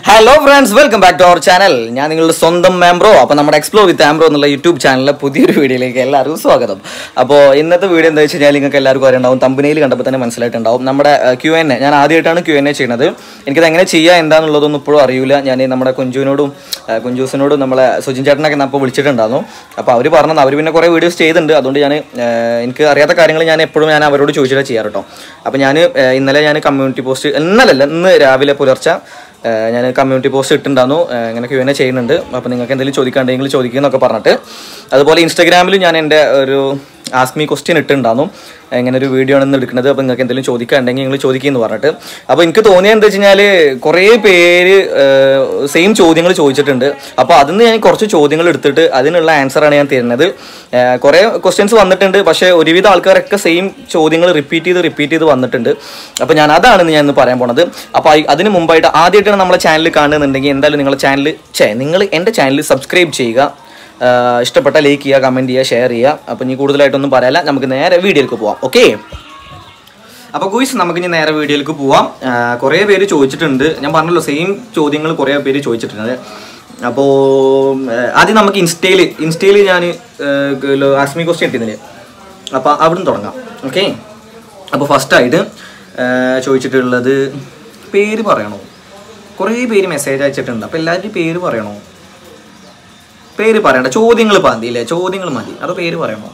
Hello friends welcome back to our channel ഞാൻ നിങ്ങളുടെ സ്വന്തം മാംബ്രോ അപ്പോൾ നമ്മുടെ എക്സ്പ്ലോർ വിത്ത് ആംബ്രോ എന്നുള്ള യൂട്യൂബ് ചാനലിലെ പുതിയൊരു വീഡിയോയിലേക്ക് എല്ലാവർക്കും സ്വാഗതം അപ്പോൾ ഇന്നത്തെ വീഡിയോ എന്താ വെച്ച് കഴിഞ്ഞാൽ നിങ്ങൾക്ക് എല്ലാവർക്കും അറിയണ്ടാവും തമ്പനയിൽ കണ്ടപ്പോൾ തന്നെ മനസ്സിലായിട്ടുണ്ടാവും നമ്മുടെ ക്യു എൻ എ ഞാൻ ആദ്യമായിട്ടാണ് ക്യു എൻ എ ചെയ്യുന്നത് എനിക്കത് എങ്ങനെ ചെയ്യുക എന്താണെന്നുള്ളതൊന്നും ഇപ്പോഴും അറിയില്ല ഞാൻ നമ്മുടെ കുഞ്ചുവിനോടും ആ, കുഞ്ചൂസിനോടും നമ്മളെ സുജിൻ ചേട്ടനൊക്കെ ഞാൻ അപ്പോൾ വിളിച്ചിട്ടുണ്ടായിരുന്നു അപ്പോൾ അവർ പറഞ്ഞത് അവർ പിന്നെ കുറേ വീഡിയോസ് ചെയ്തിട്ടുണ്ട് അതുകൊണ്ട് ഞാൻ എനിക്ക് അറിയാത്ത കാര്യങ്ങൾ ഞാൻ എപ്പോഴും ഞാൻ അവരോട് ചോദിച്ചിട്ട് ചെയ്യാറ് കേട്ടോ അപ്പോൾ ഞാൻ ഇന്നലെ ഞാൻ കമ്മ്യൂണിറ്റി പോസ്റ്റ് ഇന്നലല്ല ഇന്ന് രാവിലെ പുലർച്ചെ ഞാൻ കമ്മ്യൂണിറ്റി പോസ്റ്റ് ഇട്ടിട്ടുണ്ടായിരുന്നു ഏഹ് ഇങ്ങനെ ക്യൂ എന്നെ ചെയ്യുന്നുണ്ട് അപ്പോൾ നിങ്ങൾക്ക് എന്തെങ്കിലും ചോദിക്കാണ്ടെങ്കിൽ ചോദിക്കുക എന്നൊക്കെ പറഞ്ഞിട്ട് അതുപോലെ ഇൻസ്റ്റാഗ്രാമിൽ ഞാൻ എൻ്റെ ഒരു ആസ്മി ക്വസ്റ്റ്യൻ ഇട്ടിട്ടുണ്ടായിരുന്നു ഇങ്ങനെ ഒരു വീഡിയോ ആണ് ഇന്ന് എടുക്കുന്നത് അപ്പോൾ നിങ്ങൾക്ക് എന്തെങ്കിലും ചോദിക്കാണ്ടെങ്കിൽ നിങ്ങൾ ചോദിക്കുമെന്ന് പറഞ്ഞിട്ട് അപ്പോൾ എനിക്ക് തോന്നിയത് എന്താ വെച്ച് കഴിഞ്ഞാൽ കുറേ പേര് സെയിം ചോദ്യങ്ങൾ ചോദിച്ചിട്ടുണ്ട് അപ്പോൾ അതിന് ഞാൻ കുറച്ച് ചോദ്യങ്ങൾ എടുത്തിട്ട് അതിനുള്ള ആൻസറാണ് ഞാൻ തരുന്നത് ഏഹ് കുറേ ക്വസ്റ്റ്യൻസ് വന്നിട്ടുണ്ട് പക്ഷേ ഒരുവിധ ആൾക്കാരൊക്കെ സെയിം ചോദ്യങ്ങൾ റിപ്പീറ്റ് ചെയ്ത് റിപ്പീറ്റ് ചെയ്ത് വന്നിട്ടുണ്ട് അപ്പോൾ ഞാൻ അതാണ് ഞാൻ ഇന്ന് പറയാൻ പോണത് അപ്പോൾ അയ്- അതിന് മുമ്പായിട്ട് ആദ്യമായിട്ടാണ് നമ്മളെ ചാനൽ കാണുന്നുണ്ടെങ്കിൽ എന്തായാലും നിങ്ങളെ ചാനൽ ചേ നിങ്ങൾ എൻ്റെ ചാനൽ സബ്സ്ക്രൈബ് ചെയ്യുക ആഹ് ഇഷ്ടപ്പെട്ട ലൈക്ക് ചെയ്യുക കമൻറ്റ് ചെയ്യുക ഷെയർ ചെയ്യുക അപ്പോൾ ഇനി കൂടുതലായിട്ടൊന്നും പറയാല്ല നമുക്ക് നേരെ വീഡിയോയിലേക്ക് പോവാം ഓക്കെ അപ്പോൾ ഗുയിസ് നമുക്ക് ഇനി നേരെ വീഡിയോയിലേക്ക് പോവാം ആഹ് കുറേ പേര് ചോദിച്ചിട്ടുണ്ട് ഞാൻ പറഞ്ഞല്ലോ സെയിം ചോദ്യങ്ങൾ കുറേ പേര് ചോദിച്ചിട്ടുണ്ട് അപ്പോൾ ആദ്യം നമുക്ക് ഇൻസ്റ്റയിൽ ഇൻസ്റ്റയിൽ ഞാൻ ആസ്മി ക്വസ്റ്റ്യൻ ഇട്ടിരുന്നില്ലേ അപ്പോൾ അവിടുന്ന് തുടങ്ങാം ഓക്കെ അപ്പോൾ ഫസ്റ്റായിട്ട് ചോദിച്ചിട്ടുള്ളത് പേര് പറയണോ കുറേ പേര് മെസ്സേജ് അയച്ചിട്ടുണ്ട് അപ്പോൾ എല്ലാവരുടെയും പേര് പറയണോ പേര് പറയണ്ട ചോദ്യങ്ങൾ മതി ഇല്ലേ ചോദ്യങ്ങൾ മതി അതോ പേര് പറയണോ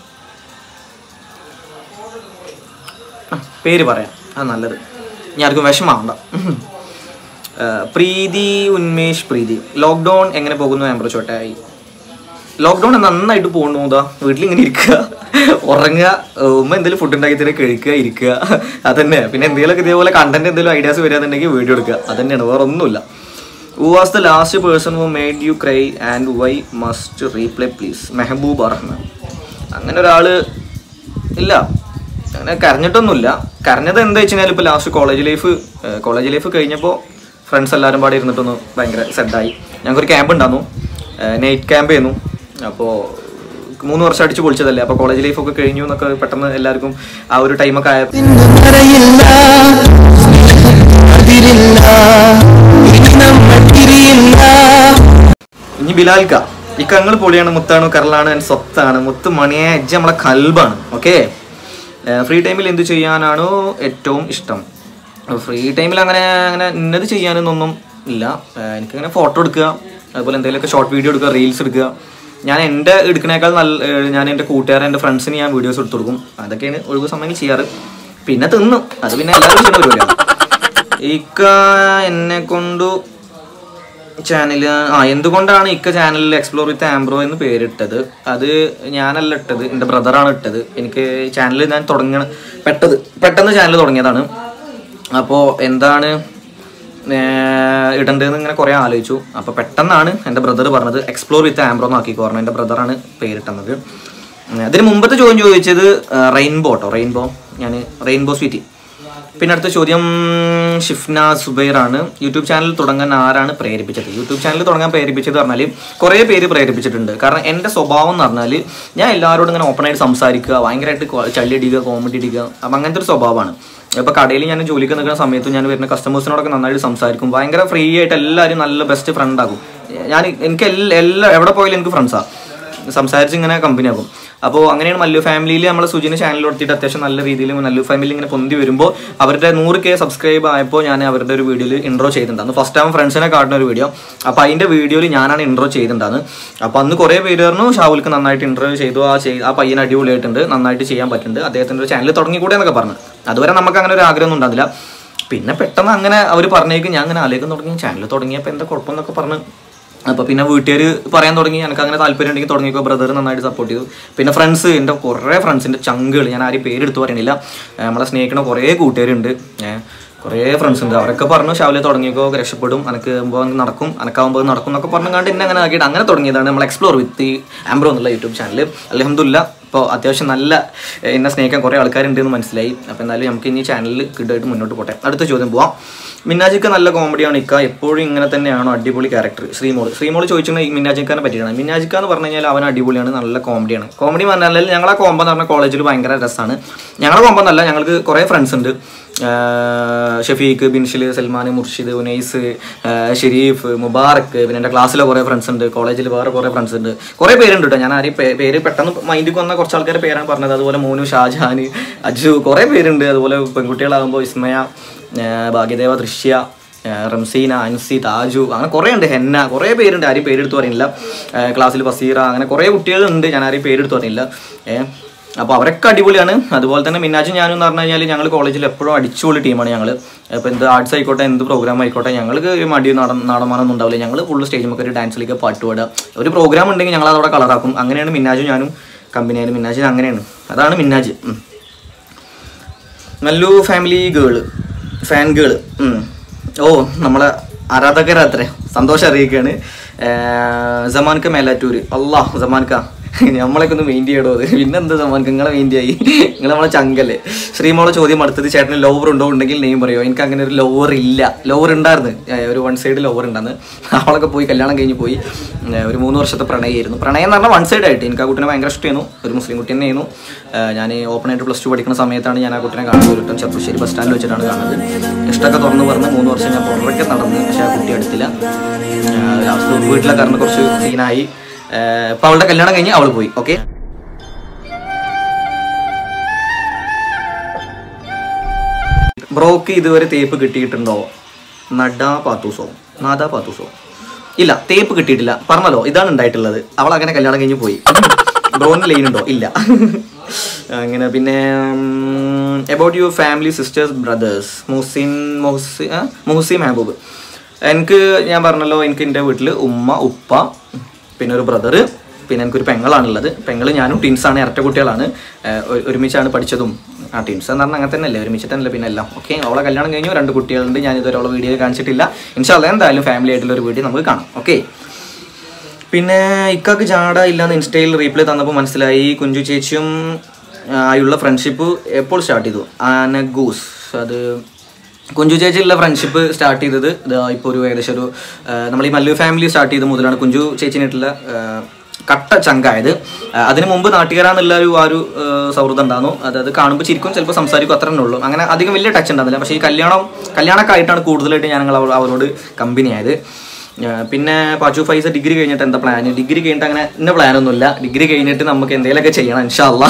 ആ, പേര് പറയാം അത് നല്ലത് ഇനി ആർക്കും വിഷമാവണ്ട ഉം. ആ, പ്രീതി ഉന്മേഷ് പ്രീതി ലോക്ക്ഡൗൺ എങ്ങനെ പോകുന്നു ആംബ്രോ ചോട്ടായി ലോക്ക്ഡൗൺ നന്നായിട്ട് പോകുന്നു ഇതാ വീട്ടിലിങ്ങനെ ഇരിക്കുക ഉറങ്ങുക ഉമ്മ എന്തെങ്കിലും ഫുഡ് ഉണ്ടാക്കി തരാൻ കഴിക്കുക ഇരിക്കുക അതന്നെ പിന്നെ എന്തെങ്കിലുമൊക്കെ ഇതേപോലെ കണ്ടന്റ് എന്തെങ്കിലും ഐഡിയാസ് വരികയാണെന്നുണ്ടെങ്കിൽ വീഡിയോ എടുക്കുക അതന്നെയാണ് വേറെ ഒന്നുമില്ല who was the last person who made you cry and why must reply please Mehboob Rahman അങ്ങനെ ഒരാള് ഇല്ല അങ്ങനെ കരഞ്ഞിട്ടൊന്നുമില്ല കരഞ്ഞത് എന്താ വെച്ച് കഴിഞ്ഞാൽ ഇപ്പോൾ last college life college life കഴിഞ്ഞപ്പോൾ ഫ്രണ്ട്സ് എല്ലാവരും പാടെ ഇരുന്നിട്ടൊന്ന് ഭയങ്കര സെഡായി ഞങ്ങൾക്കൊരു ക്യാമ്പ് ഉണ്ടായിരുന്നു നൈറ്റ് ക്യാമ്പ് ചെയ്യുന്നു അപ്പോൾ മൂന്ന് വർഷം അടിച്ച് പൊളിച്ചതല്ലേ അപ്പോൾ കോളേജ് ലൈഫൊക്കെ കഴിഞ്ഞു എന്നൊക്കെ പെട്ടെന്ന് എല്ലാവർക്കും ആ ഒരു ടൈമൊക്കെ ആയപ്പോൾ മറയില്ല അതിരില്ല ഇനി നമ്മൾ തിരിയില്ല ഇനി ബിലാൽക്ക ഈ കങ്ങൾ പൊളിയാണ് മുത്താണ് കരളാണ് എൻ്റെ സ്വത്താണ് മുത്ത് മണിയെ അജ്ജ നമ്മളെ കൽബാണ് ഓക്കെ ഫ്രീ ടൈമിൽ എന്ത് ചെയ്യാനാണോ ഏറ്റവും ഇഷ്ടം ഫ്രീ ടൈമിൽ അങ്ങനെ അങ്ങനെ ഇന്നത് ചെയ്യാനൊന്നും ഇല്ല ഏഹ് എനിക്കങ്ങനെ ഫോട്ടോ എടുക്കുക അതുപോലെ എന്തെങ്കിലുമൊക്കെ ഷോർട്ട് വീഡിയോ എടുക്കുക റീൽസ് എടുക്കുക ഞാൻ എൻ്റെ എടുക്കണേക്കാൾ നല്ല ഏഹ് ഞാൻ എൻ്റെ കൂട്ടുകാരെ എൻ്റെ ഫ്രണ്ട്സിന് ഞാൻ വീഡിയോസ് എടുത്തു കൊടുക്കും അതൊക്കെയാണ് ഒഴിവ് സമയം ചെയ്യാറ് പിന്നെ തിന്നും അത് പിന്നെ എല്ലാവരും ചെയ്യുന്ന പരിപാടിയാണ് ഇക്ക എന്നെ കൊണ്ടു ചാനൽ ആ എന്തുകൊണ്ടാണ് ഇക്ക ചാനലിൽ എക്സ്പ്ലോർ വിത്ത് ആംബ്രോ എന്ന് പേരിട്ടത് അത് ഞാനല്ല ഇട്ടത് എൻ്റെ ബ്രദറാണ് ഇട്ടത് എനിക്ക് ചാനൽ ഞാൻ തുടങ്ങ പെട്ടത് പെട്ടെന്ന് ചാനൽ തുടങ്ങിയതാണ് അപ്പോൾ എന്താണ് ഏർ ഇടേണ്ടതെന്ന് ഇങ്ങനെ കുറേ ആലോചിച്ചു അപ്പോൾ പെട്ടെന്നാണ് എൻ്റെ ബ്രദർ പറഞ്ഞത് എക്സ്പ്ലോർ വിത്ത് ആംബ്രോ എന്ന് ആക്കി പറഞ്ഞു എൻ്റെ ബ്രദറാണ് പേരിട്ടുന്നത് അതിന് മുമ്പത്തെ ചോദ്യം ചോദിച്ചത് റെയിൻബോ കേട്ടോ റെയിൻബോ ഞാൻ റെയിൻബോ സ്വീറ്റി പിന്നെ അടുത്ത ചോദ്യം ഷിഫ്ന സുബൈർ ആണ് യൂട്യൂബ് ചാനൽ തുടങ്ങാൻ ആരാണ് പ്രേരിപ്പിച്ചത് യൂട്യൂബ് ചാനൽ തുടങ്ങാൻ പ്രേരിപ്പിച്ചത് പറഞ്ഞാൽ കുറേ പേര് പ്രേരിപ്പിച്ചിട്ടുണ്ട് കാരണം എൻ്റെ സ്വഭാവം എന്ന് പറഞ്ഞാൽ ഞാൻ എല്ലാവരോടും ഇങ്ങനെ ഓപ്പണായിട്ട് സംസാരിക്കുക ഭയങ്കരമായിട്ട് കൊ- ചള്ളി അടിക്കുക കോമഡി അടിക്കുക അപ്പം അങ്ങനത്തെ ഒരു സ്വഭാവമാണ് ഇപ്പോൾ കടയിൽ ഞാൻ ജോലിക്ക് നിൽക്കുന്ന സമയത്ത് ഞാൻ വരുന്ന കസ്റ്റമേഴ്സിനോടൊക്കെ നന്നായിട്ട് സംസാരിക്കും ഭയങ്കര ഫ്രീ ആയിട്ട് എല്ലാവരും നല്ല ബെസ്റ്റ് ഫ്രണ്ട് ആകും ഞാൻ എനിക്ക് എല്ലാ എല്ലാ എവിടെ പോയാലും എനിക്ക് ഫ്രണ്ട്സാണ് സംസാരിച്ച് ഇങ്ങനെ കമ്പനി ആകും അപ്പോൾ അങ്ങനെയാണ് മല്ലു ഫാമിലിയിൽ നമ്മളെ സുജിന് ചാനൽ കൊടുത്തിട്ട് അത്യാവശ്യം നല്ല രീതിയിൽ മല്ലു ഫാമിലി ഇങ്ങനെ പൊന്തി വരുമ്പോൾ അവരുടെ നൂറ് കെ സബ്സ്ക്രൈബ് ആയപ്പോൾ ഞാൻ അവരുടെ ഒരു വീഡിയോയിൽ ഇൻട്രോ ചെയ്തിട്ടുണ്ടായിരുന്നു ഫസ്റ്റ് ടൈം ഫ്രണ്ട്സിനെ കാട്ടുന്ന ഒരു വീഡിയോ അപ്പോൾ അതിൻ്റെ വീഡിയോയിൽ ഞാനാണ് ഇൻട്രോ ചെയ്തിട്ടുണ്ടായിരുന്നു അപ്പോൾ അന്ന് കുറേ പേര് പറഞ്ഞു ഷാവുൽക്ക് നന്നായിട്ട് ഇൻട്രോ ചെയ്തു ആ ചെയ് ആ പയ്യൻ അടിപൊളിയായിട്ടുണ്ട് നന്നായിട്ട് ചെയ്യാൻ പറ്റുന്നുണ്ട് അദ്ദേഹത്തിൻ്റെ ഒരു ചാനൽ തുടങ്ങിക്കൂടെ എന്നൊക്കെ പറഞ്ഞു അതുവരെ നമുക്ക് അങ്ങനെ ഒരു ആഗ്രഹമൊന്നും ഉണ്ടാവില്ല പിന്നെ പെട്ടെന്ന് അങ്ങനെ അവർ പറഞ്ഞേക്ക് ഞാൻ അങ്ങനെ ആലോചിക്കാൻ തുടങ്ങി ചാനൽ തുടങ്ങിയപ്പോൾ എന്താ കുഴപ്പം എന്നൊക്കെ പറഞ്ഞ് അപ്പോൾ പിന്നെ വീട്ടുകാർ പറയാൻ തുടങ്ങി എനിക്ക് അങ്ങനെ താല്പര്യം ഉണ്ടെങ്കിൽ തുടങ്ങിയപ്പോൾ ബ്രദർ നന്നായിട്ട് സപ്പോർട്ട് ചെയ്തു പിന്നെ ഫ്രണ്ട്സ് എൻ്റെ കുറേ ഫ്രണ്ട്സിൻ്റെ ചങ്കുകൾ ഞാൻ ആരും പേരെടുത്ത് പറയണില്ല ഏഹ് നമ്മളെ സ്നേഹിക്കുന്ന കുറേ കൂട്ടുകാരുണ്ട് ഏഹ് കുറേ ഫ്രണ്ട്സ് ഉണ്ട് അവരൊക്കെ പറഞ്ഞു ഷാവിലെ തുടങ്ങിയപ്പോൾ രക്ഷപ്പെടും എനിക്ക് ആകുമ്പോൾ നടക്കും എനക്കാകുമ്പോൾ നടക്കും എന്നൊക്കെ പറഞ്ഞു കണ്ട് എന്നെ അങ്ങനെ ആക്കിയിട്ട് അങ്ങനെ തുടങ്ങിയതാണ് നമ്മൾ എക്സ്പ്ലോർ വിത്ത് ആംബ്രോ എന്നുള്ള യൂട്യൂബ് ചാനൽ അലഹമില്ല ഇപ്പോൾ അത്യാവശ്യം നല്ല ഏഹ്, എന്നെ സ്നേഹിക്കാൻ കുറേ ആൾക്കാരുണ്ട് എന്ന് മനസ്സിലായി അപ്പോൾ എന്തായാലും നമുക്ക് ഇനി ചാനലിൽ കിട്ടുമായിട്ട് മുന്നോട്ട് പോട്ടെ അടുത്ത ചോദ്യം പോവാം മിന്നാജിക്ക നല്ല കോമഡിയാണ് ഇക്ക എപ്പോഴും ഇങ്ങനെ തന്നെയാണോ അടിപൊളി ക്യാരക്ടർ ശ്രീമോൾ ശ്രീമോൾ ചോദിച്ചിട്ടുണ്ടെങ്കിൽ ഈ മിന്നാജിക്കാനെ പറ്റിയാണ് മിന്നാജിക്ക എന്ന് പറഞ്ഞു കഴിഞ്ഞാൽ അവൻ അടിപൊളിയാണ് നല്ല കോമഡിയാണ് കോമഡി പറഞ്ഞാൽ ഞങ്ങളെ കോമ്പോ എന്ന് പറഞ്ഞാൽ കോളേജിൽ ഭയങ്കര രസമാണ് ഞങ്ങളെ കോമ്പോ എന്നല്ല ഞങ്ങൾക്ക് കുറേ ഫ്രണ്ട്സ് ഉണ്ട് ഷഫീഖ് ബിൻഷിൽ സൽമാൻ മുർഷിദ് ഉനൈസ് ആഹ് ഷെരീഫ് മുബാറക്ക് പിന്നെ എൻ്റെ ക്ലാസ്സിലെ കുറേ ഫ്രണ്ട്സ് ഉണ്ട് കോളേജിൽ വേറെ കുറേ ഫ്രണ്ട്സ് ഉണ്ട് കുറേ പേരുണ്ട് കേട്ടോ ഞാൻ ആരെയും പേ- പേര് പെട്ടെന്ന് മൈൻഡിൽ വന്ന കുറച്ച് ആൾക്കാരുടെ പേരാണ് പറഞ്ഞത് അതുപോലെ മോനു ഷാജഹാൻ അജു കുറേ പേരുണ്ട് അതുപോലെ പെൺകുട്ടികളാകുമ്പോൾ ഇസ്മയ ആഹ് ഭാഗ്യദേവ ദൃശ്യ ആഹ് റംസീന അൻസി താജു അങ്ങനെ കുറേ ഉണ്ട് ഹെന്ന കുറേ പേരുണ്ട് ആരെയും പേരെടുത്ത് പറയുന്നില്ല ക്ലാസ്സിൽ ബസീറ അങ്ങനെ കുറേ കുട്ടികളുണ്ട് ഞാൻ ആരെയും പേരെടുത്ത് പറയുന്നില്ല ഏഹ് അപ്പോൾ അവരൊക്കെ അടിപൊളിയാണ് അതുപോലെ തന്നെ മിന്നാജും ഞാനും എന്ന് പറഞ്ഞു കഴിഞ്ഞാൽ ഞങ്ങൾ കോളേജിൽ എപ്പോഴും അടിച്ചുപൊളി ടീമാണ് ഞങ്ങൾ ഇപ്പോൾ എന്ത് ആർട്സ് ആയിക്കോട്ടെ എന്ത് പ്രോഗ്രാം ആയിക്കോട്ടെ ഞങ്ങൾക്ക് ഒരു മടി നട നാടന്മാരൊന്നും ഉണ്ടാവില്ല ഞങ്ങൾ ഫുള്ള് സ്റ്റേജ് നമുക്ക് ഒരു ഡാൻസിലേക്ക് പാട്ട് പാടുക ഒരു പ്രോഗ്രാം ഉണ്ടെങ്കിൽ ഞങ്ങൾ അതവിടെ കളറാക്കും അങ്ങനെയാണ് മിന്നാജും ഞാനും കമ്പനിയായാലും മിന്നാജിന് അങ്ങനെയാണ് അതാണ് മിന്നാജ് ഉം. നല്ലു ഫാമിലി ഗേള് ഫാൻ ഗേള് ഓ നമ്മളെ ആരാധകരത്രേ സന്തോഷം അറിയിക്കുകയാണ് ജമാൻക മേലാറ്റൂര് അല്ലാ ജമാൻക നമ്മളൊക്കെ ഒന്ന് മെയിൻ ചെയ്യടോ അത് പിന്നെന്താ സമാൻക്ക് നിങ്ങളെ മെയിൻ ആയി നിങ്ങൾ നമ്മളെ ചങ്കല്ലേ ശ്രീമോളെ ചോദ്യം അടുത്തത് ചേട്ടന് ലോവർ ഉണ്ടോ ഉണ്ടെങ്കിൽ നെയ്യും പറയോ എനിക്ക് അങ്ങനെ ഒരു ലോവർ ഇല്ല ലോവർ ഉണ്ടായിരുന്നു ഏഹ് ഒരു വൺ സൈഡ് ലോവർ ഉണ്ടായിരുന്നു അവളൊക്കെ പോയി കല്യാണം കഴിഞ്ഞ് പോയി ഏഹ് ഒരു മൂന്ന് വർഷത്തെ പ്രണയമായിരുന്നു പ്രണയം എന്ന് പറഞ്ഞാൽ വൺ സൈഡ് ആയിട്ട് എനിക്ക് ആ കുട്ടിനെ ഭയങ്കര ഇഷ്ടമായിരുന്നു ഒരു മുസ്ലിം കുട്ടി തന്നെയായിരുന്നു ഏഹ് ഞാൻ ഓപ്പൺ ആയിട്ട് പ്ലസ് ടു പഠിക്കുന്ന സമയത്താണ് ഞാൻ ആ കുട്ടിനെ കാണുന്നത് ഒരു വട്ടം ചെറുപ്പശ്ശേരി ബസ് സ്റ്റാൻഡിൽ വെച്ചിട്ടാണ് കാണുന്നത് ഇഷ്ടമൊക്കെ തുറന്ന് പറഞ്ഞ് മൂന്ന് വർഷം ഞാൻ പുറകെ നടന്ന് പക്ഷേ ആ കുട്ടി അടുത്തില്ല ലാസ്റ്റ് വീട്ടിലെ കാരണം കുറച്ച് സീനായി ഇപ്പൊ അവളുടെ കല്യാണം കഴിഞ്ഞ് അവൾ പോയി ഓക്കെ ബ്രോക്ക് ഇതുവരെ തേപ്പ് കിട്ടിയിട്ടുണ്ടോ നഡാ പാത്തൂസോ നാദാ പാത്തൂസോ ഇല്ല തേപ്പ് കിട്ടിയിട്ടില്ല പറഞ്ഞല്ലോ ഇതാണ് ഉണ്ടായിട്ടുള്ളത് അവൾ അങ്ങനെ കല്യാണം കഴിഞ്ഞ് പോയി ബ്രോന് ലൈൻ ഉണ്ടോ ഇല്ല അങ്ങനെ പിന്നെ about your family sisters brothers Muhsin Muhsi ആ? മുഹസി മെഹബൂബ് എനിക്ക് ഞാൻ പറഞ്ഞല്ലോ എനിക്ക് എൻ്റെ വീട്ടിൽ ഉമ്മ ഉപ്പ പിന്നെ ഒരു ബ്രദർ പിന്നെ എനിക്കൊരു പെങ്ങളാണുള്ളത് പെങ്ങൾ ഞാനും ടീൻസാണ് ഇരട്ട കുട്ടികളാണ് ഏഹ് ഒരു- ഒരുമിച്ചാണ് പഠിച്ചതും ആ ടീംസ് എന്ന് പറഞ്ഞാൽ അങ്ങനെ തന്നെയല്ലേ ഒരുമിച്ചിട്ടല്ലേ പിന്നെ എല്ലാം ഓക്കെ അവളെ കല്യാണം കഴിഞ്ഞു രണ്ട് കുട്ടികളുണ്ട് ഞാൻ ഇതുവരെ അവളെ വീഡിയോ കാണിച്ചിട്ടില്ല ഇൻഷാല്ല എന്തായാലും ഫാമിലി ആയിട്ടുള്ള ഒരു വീഡിയോ നമുക്ക് കാണാം ഓക്കെ പിന്നെ ഇക്കാക്ക് ജാട ഇല്ലാന്ന് ഇൻസ്റ്റയിൽ റീപ്ലൈ തന്നപ്പോൾ മനസ്സിലായി കുഞ്ചു ചേച്ചിയും ആ, ആയുള്ള ഫ്രണ്ട്ഷിപ്പ് എപ്പോൾ സ്റ്റാർട്ട് ചെയ്തു അനഗൂസ് അത് കുഞ്ചു ചേച്ചിയുള്ള ഫ്രണ്ട്ഷിപ്പ് സ്റ്റാർട്ട് ചെയ്തത് ഇപ്പോൾ ഒരു ഏകദേശം ഒരു ആ, നമ്മൾ ഈ മല്ലു ഫാമിലി സ്റ്റാർട്ട് ചെയ്ത മുതലാണ് കുഞ്ചു ചേച്ചിനായിട്ടുള്ള ആ, കട്ട ചങ്കായത് ആ, അതിന് മുമ്പ് നാട്ടുകാരാന്നുള്ള ഒരു ആ ഒരു ആ, സൗഹൃദം ഉണ്ടായിരുന്നു അതായത് കാണുമ്പോൾ ചിരിക്കും ചിലപ്പോൾ സംസാരിക്കും അത്ര തന്നെ ഉള്ളൂ അങ്ങനെ അധികം വലിയ ടച്ച് ഉണ്ടായിരുന്നില്ല പക്ഷേ ഈ കല്യാണം കല്യാണമൊക്കെ ആയിട്ടാണ് കൂടുതലായിട്ട് ഞങ്ങൾ അവ- അവരോട് കമ്പനി ആയത് ആ, പിന്നെ പാച്ചു ഫൈസ ഡിഗ്രി കഴിഞ്ഞിട്ട് എന്താ പ്ലാൻ ഡിഗ്രി കഴിഞ്ഞിട്ട് അങ്ങനെ ഇന്ന പ്ലാനൊന്നുമില്ല ഡിഗ്രി കഴിഞ്ഞിട്ട് നമുക്ക് എന്തെങ്കിലുമൊക്കെ ചെയ്യണം ഇൻഷാല്ല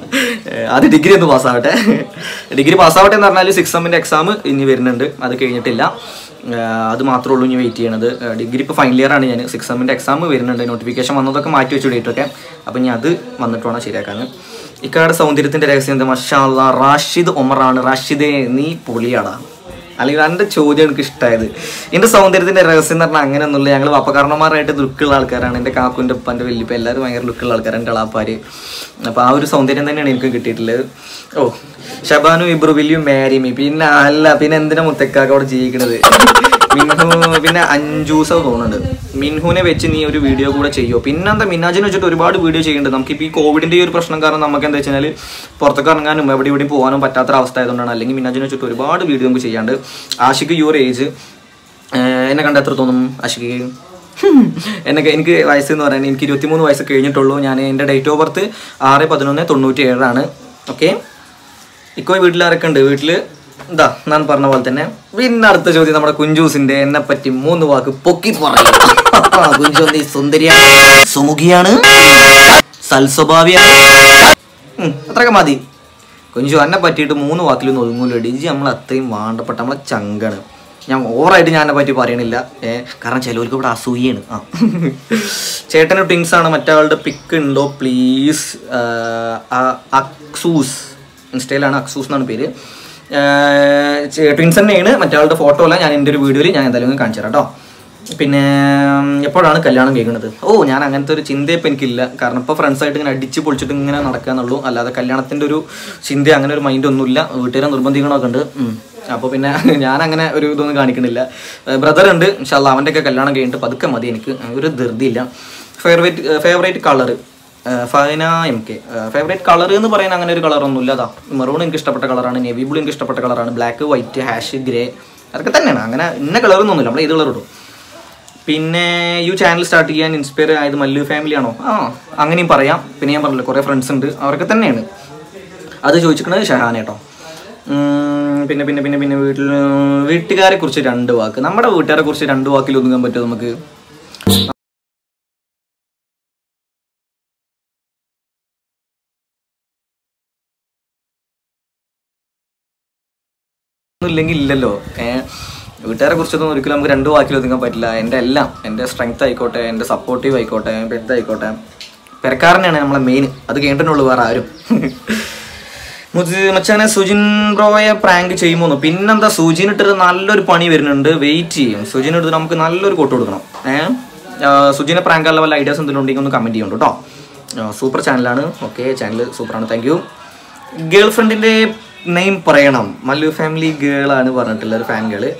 അത് ഡിഗ്രി ഒന്ന് പാസ്സാവട്ടെ ഡിഗ്രി പാസ്സാവട്ടെ എന്ന് പറഞ്ഞാൽ സിക്സ് സെമ്മിൻ്റെ എക്സാം ഇനി വരുന്നുണ്ട് അത് കഴിഞ്ഞിട്ടില്ല ആ, അത് മാത്രമേ ഉള്ളൂ ഇനി വെയിറ്റ് ചെയ്യണത് ഡിഗ്രി ഇപ്പോൾ ഫൈനൽ ഇയർ ആണ് ഞാൻ സിക്സ് സെമ്മിൻ്റെ എക്സാം വരുന്നുണ്ട് നോട്ടിഫിക്കേഷൻ വന്നതൊക്കെ മാറ്റി വെച്ചു ഡേറ്റൊക്കെ അപ്പം ഇനി അത് വന്നിട്ട് വേണം ശരിയാക്കാൻ ഇക്കാടെ സൗന്ദര്യത്തിൻ്റെ രഹസ്യം എന്താ മഷാ അല്ലാ റാഷിദ് ഒമറാണ് റാഷിദേ നീ പൊളിയാടാ അല്ലെങ്കിൽ എൻ്റെ ചോദ്യം എനിക്ക് ഇഷ്ടമായത് എൻ്റെ സൗന്ദര്യത്തിൻ്റെ രഹസ്യം എന്ന് പറഞ്ഞാൽ അങ്ങനെയൊന്നുമില്ല ഞങ്ങൾ വാപ്പക്കാരണന്മാരായിട്ട് ലുക്കുള്ള ആൾക്കാരാണ് എൻ്റെ കാക്കുൻ്റെ ഉപ്പൻ്റെ വലിയപ്പ എല്ലാവരും ഭയങ്കര ലുക്കുള്ള ആൾക്കാരാണ് എൻ്റെ ഇളാപ്പാര് അപ്പോൾ ആ ഒരു സൗന്ദര്യം തന്നെയാണ് എനിക്ക് കിട്ടിയിട്ടുള്ളത് ഓ Shabanu Ibru will you marry me പിന്നെ അല്ല പിന്നെ എന്തിനാ മുത്തക്കാക്ക അവിടെ ജീവിക്കണത് മിൻഹു പിന്നെ അഞ്ചൂസ തോന്നുന്നുണ്ട് മിൻഹുനെ വെച്ച് നീ ഒരു വീഡിയോ കൂടെ ചെയ്യോ പിന്നെന്താ മിന്നാജിനെ വെച്ചിട്ട് ഒരുപാട് വീഡിയോ ചെയ്യുന്നുണ്ട് നമുക്കിപ്പോൾ ഈ കോവിഡിൻ്റെ ഈ ഒരു പ്രശ്നം കാരണം നമുക്ക് എന്താ വെച്ചാൽ പുറത്തൊക്കെ ഇറങ്ങാനും എവിടെ ഇവിടെയും പോകാനും പറ്റാത്ത അവസ്ഥ ആയതുകൊണ്ടാണ് അല്ലെങ്കിൽ മിന്നാജിനെ വെച്ചിട്ട് ഒരുപാട് വീഡിയോ നമുക്ക് ചെയ്യാണ്ട് ആഷിക്ക് യുവർ ഏജ് എന്നെ കണ്ട എത്ര തോന്നും ആഷിക്ക് എന്നൊക്കെ എനിക്ക് വയസ്സ് എന്ന് പറയാൻ എനിക്ക് ഇരുപത്തിമൂന്ന് വയസ്സ് കഴിഞ്ഞിട്ടുള്ളൂ ഞാൻ എൻ്റെ ഡേറ്റ് ഓഫ് ബർത്ത് ആറ് പതിനൊന്ന് തൊണ്ണൂറ്റി ഏഴാണ് ഓക്കെ ഇക്കോ വീട്ടിൽ ആരൊക്കെ ഉണ്ട് വീട്ടിൽ എന്താ ഞാൻ പറഞ്ഞ പോലെ തന്നെ പിന്നെ അടുത്ത ചോദ്യം നമ്മുടെ കുഞ്ചൂസിന്റെ എന്നെ പറ്റി മൂന്ന് വാക്ക് പൊക്കി പറയും കുഞ്ചു നീ സുന്ദരിയാണ് സുമുഖിയാണ് സൽസ്വഭാവിയാണ് ഉം, അത്രയൊക്കെ മതി കുഞ്ചു എന്നെ പറ്റിയിട്ട് മൂന്ന് വാക്കിലൊന്നും ഒതുങ്ങൂല ഡിജി നമ്മൾ അത്രയും വാണ്ടപ്പെട്ട നമ്മളെ ചങ്കാണ് ഞാൻ ഓവറായിട്ട് ഞാൻ എന്നെ പറ്റി പറയണില്ല ഏ കാരണം ചിലവർക്ക് ഇവിടെ അസൂയാണ് ആ ചേട്ടന് ടിങ്സ് ആണ് മറ്റാളുടെ പിക്ക് ഉണ്ടോ പ്ലീസ് അക്സൂസ് ഇൻസ്റ്റയിലാണ് അക്സൂസ് എന്നാണ് പേര് ട്വിൻസ് തന്നെയാണ് മറ്റാളുടെ ഫോട്ടോ അല്ല ഞാൻ എൻ്റെ ഒരു വീഡിയോയിൽ ഞാൻ എന്തായാലും ഒന്ന് കാണിച്ചു തരാം കേട്ടോ പിന്നെ ഉം, എപ്പോഴാണ് കല്യാണം കേൾക്കുന്നത് ഓ ഞാൻ അങ്ങനത്തെ ഒരു ചിന്തയിപ്പോൾ എനിക്കില്ല കാരണം ഇപ്പോൾ ഫ്രണ്ട്സായിട്ട് ഇങ്ങനെ അടിച്ച് പൊളിച്ചിട്ട് ഇങ്ങനെ നടക്കാന്നുള്ളൂ അല്ലാതെ കല്യാണത്തിൻ്റെ ഒരു ചിന്ത അങ്ങനെ ഒരു മൈൻഡ് ഒന്നുമില്ല വീട്ടുകാരെ നിർബന്ധിക്കണമൊക്കെ ഉണ്ട് അപ്പോൾ പിന്നെ ഞാൻ അങ്ങനെ ഒരു ഇതൊന്നും കാണിക്കണില്ല ബ്രദർ ഉണ്ട് ഇൻഷാല്ല അവൻ്റെയൊക്കെ കല്യാണം കഴിഞ്ഞിട്ട് പതുക്കെ മതി എനിക്ക് ഒരു ധൃതിയില്ല ഫേവറേറ്റ് ഫേവറേറ്റ് കളർ ഫൈന എം കെ ഫേവറേറ്റ് കളർ എന്ന് പറയാൻ അങ്ങനെ ഒരു കളറൊന്നുമില്ല അതാ മെറൂൺ എനിക്ക് ഇഷ്ടപ്പെട്ട കളറാണ് നേവി ബ്ലൂ എനിക്ക് ഇഷ്ടപ്പെട്ട കളറാണ് ബ്ലാക്ക് വൈറ്റ് ഹാഷ് ഗ്രേ അതൊക്കെ തന്നെയാണ് അങ്ങനെ ഇന്ന കളറൊന്നുമില്ല നമ്മൾ ഏത് കളർ ഇടും പിന്നെ ഈ ചാനൽ സ്റ്റാർട്ട് ചെയ്യാൻ ഇൻസ്പയർ ആയത് മല്ലു ഫാമിലി ആണോ ആ അങ്ങനെയും പറയാം പിന്നെ ഞാൻ പറഞ്ഞില്ല കുറേ ഫ്രണ്ട്സ് ഉണ്ട് അവരൊക്കെ തന്നെയാണ് അത് ചോദിച്ചിരിക്കുന്നത് ഷഹാൻ കേട്ടോ ഉം, പിന്നെ പിന്നെ പിന്നെ പിന്നെ വീട്ടിൽ വീട്ടുകാരെ കുറിച്ച് രണ്ട് വാക്ക് നമ്മുടെ വീട്ടുകാരെ കുറിച്ച് രണ്ട് വാക്കിൽ ഒതുങ്ങാൻ പറ്റുമോ നമുക്ക് ഒന്നും ഇല്ലെങ്കിൽ ഇല്ലല്ലോ ഏഹ് വീട്ടുകാരെ കുറിച്ചൊന്നും ഒരിക്കലും നമുക്ക് രണ്ട് വാക്കിൽ ഒതുങ്ങാൻ പറ്റില്ല എൻ്റെ എല്ലാം എൻ്റെ സ്ട്രെങ്ത് ആയിക്കോട്ടെ എൻ്റെ സപ്പോർട്ടീവ് ആയിക്കോട്ടെ ബെഡ് ആയിക്കോട്ടെ പെരക്കാരനെയാണ് നമ്മളെ മെയിൻ അത് കേട്ടിട്ടുള്ളൂ വേറെ ആരും മുജി- മച്ചാനെ സുജിൻ ബ്രോയെ പ്രാങ്ക് ചെയ്യുമോന്ന് പിന്നെന്താ സുജിൻ ഇട്ടിട്ട് നല്ലൊരു പണി വരുന്നുണ്ട് വെയിറ്റ് ചെയ്യും സുജിൻ എടുത്ത് നമുക്ക് നല്ലൊരു കൊട്ട് കൊടുക്കണം ഏഹ് സുജിനെ പ്രാങ്ക് ആയുള്ള വല്ല ഐഡിയാസ് എന്തെങ്കിലും ഉണ്ടെങ്കിൽ ഒന്ന് കമൻറ്റ് ചെയ്യുന്നുണ്ട് കേട്ടോ സൂപ്പർ ചാനലാണ് ഓക്കെ ചാനൽ സൂപ്പറാണ് താങ്ക് യു ഗേൾ ഫ്രണ്ടിന്റെ നെയിം പറയണം മല്ലു ഫാമിലി ഗേൾ ആണ് പറഞ്ഞിട്ടുള്ള ഒരു ഫാൻ ഗേള്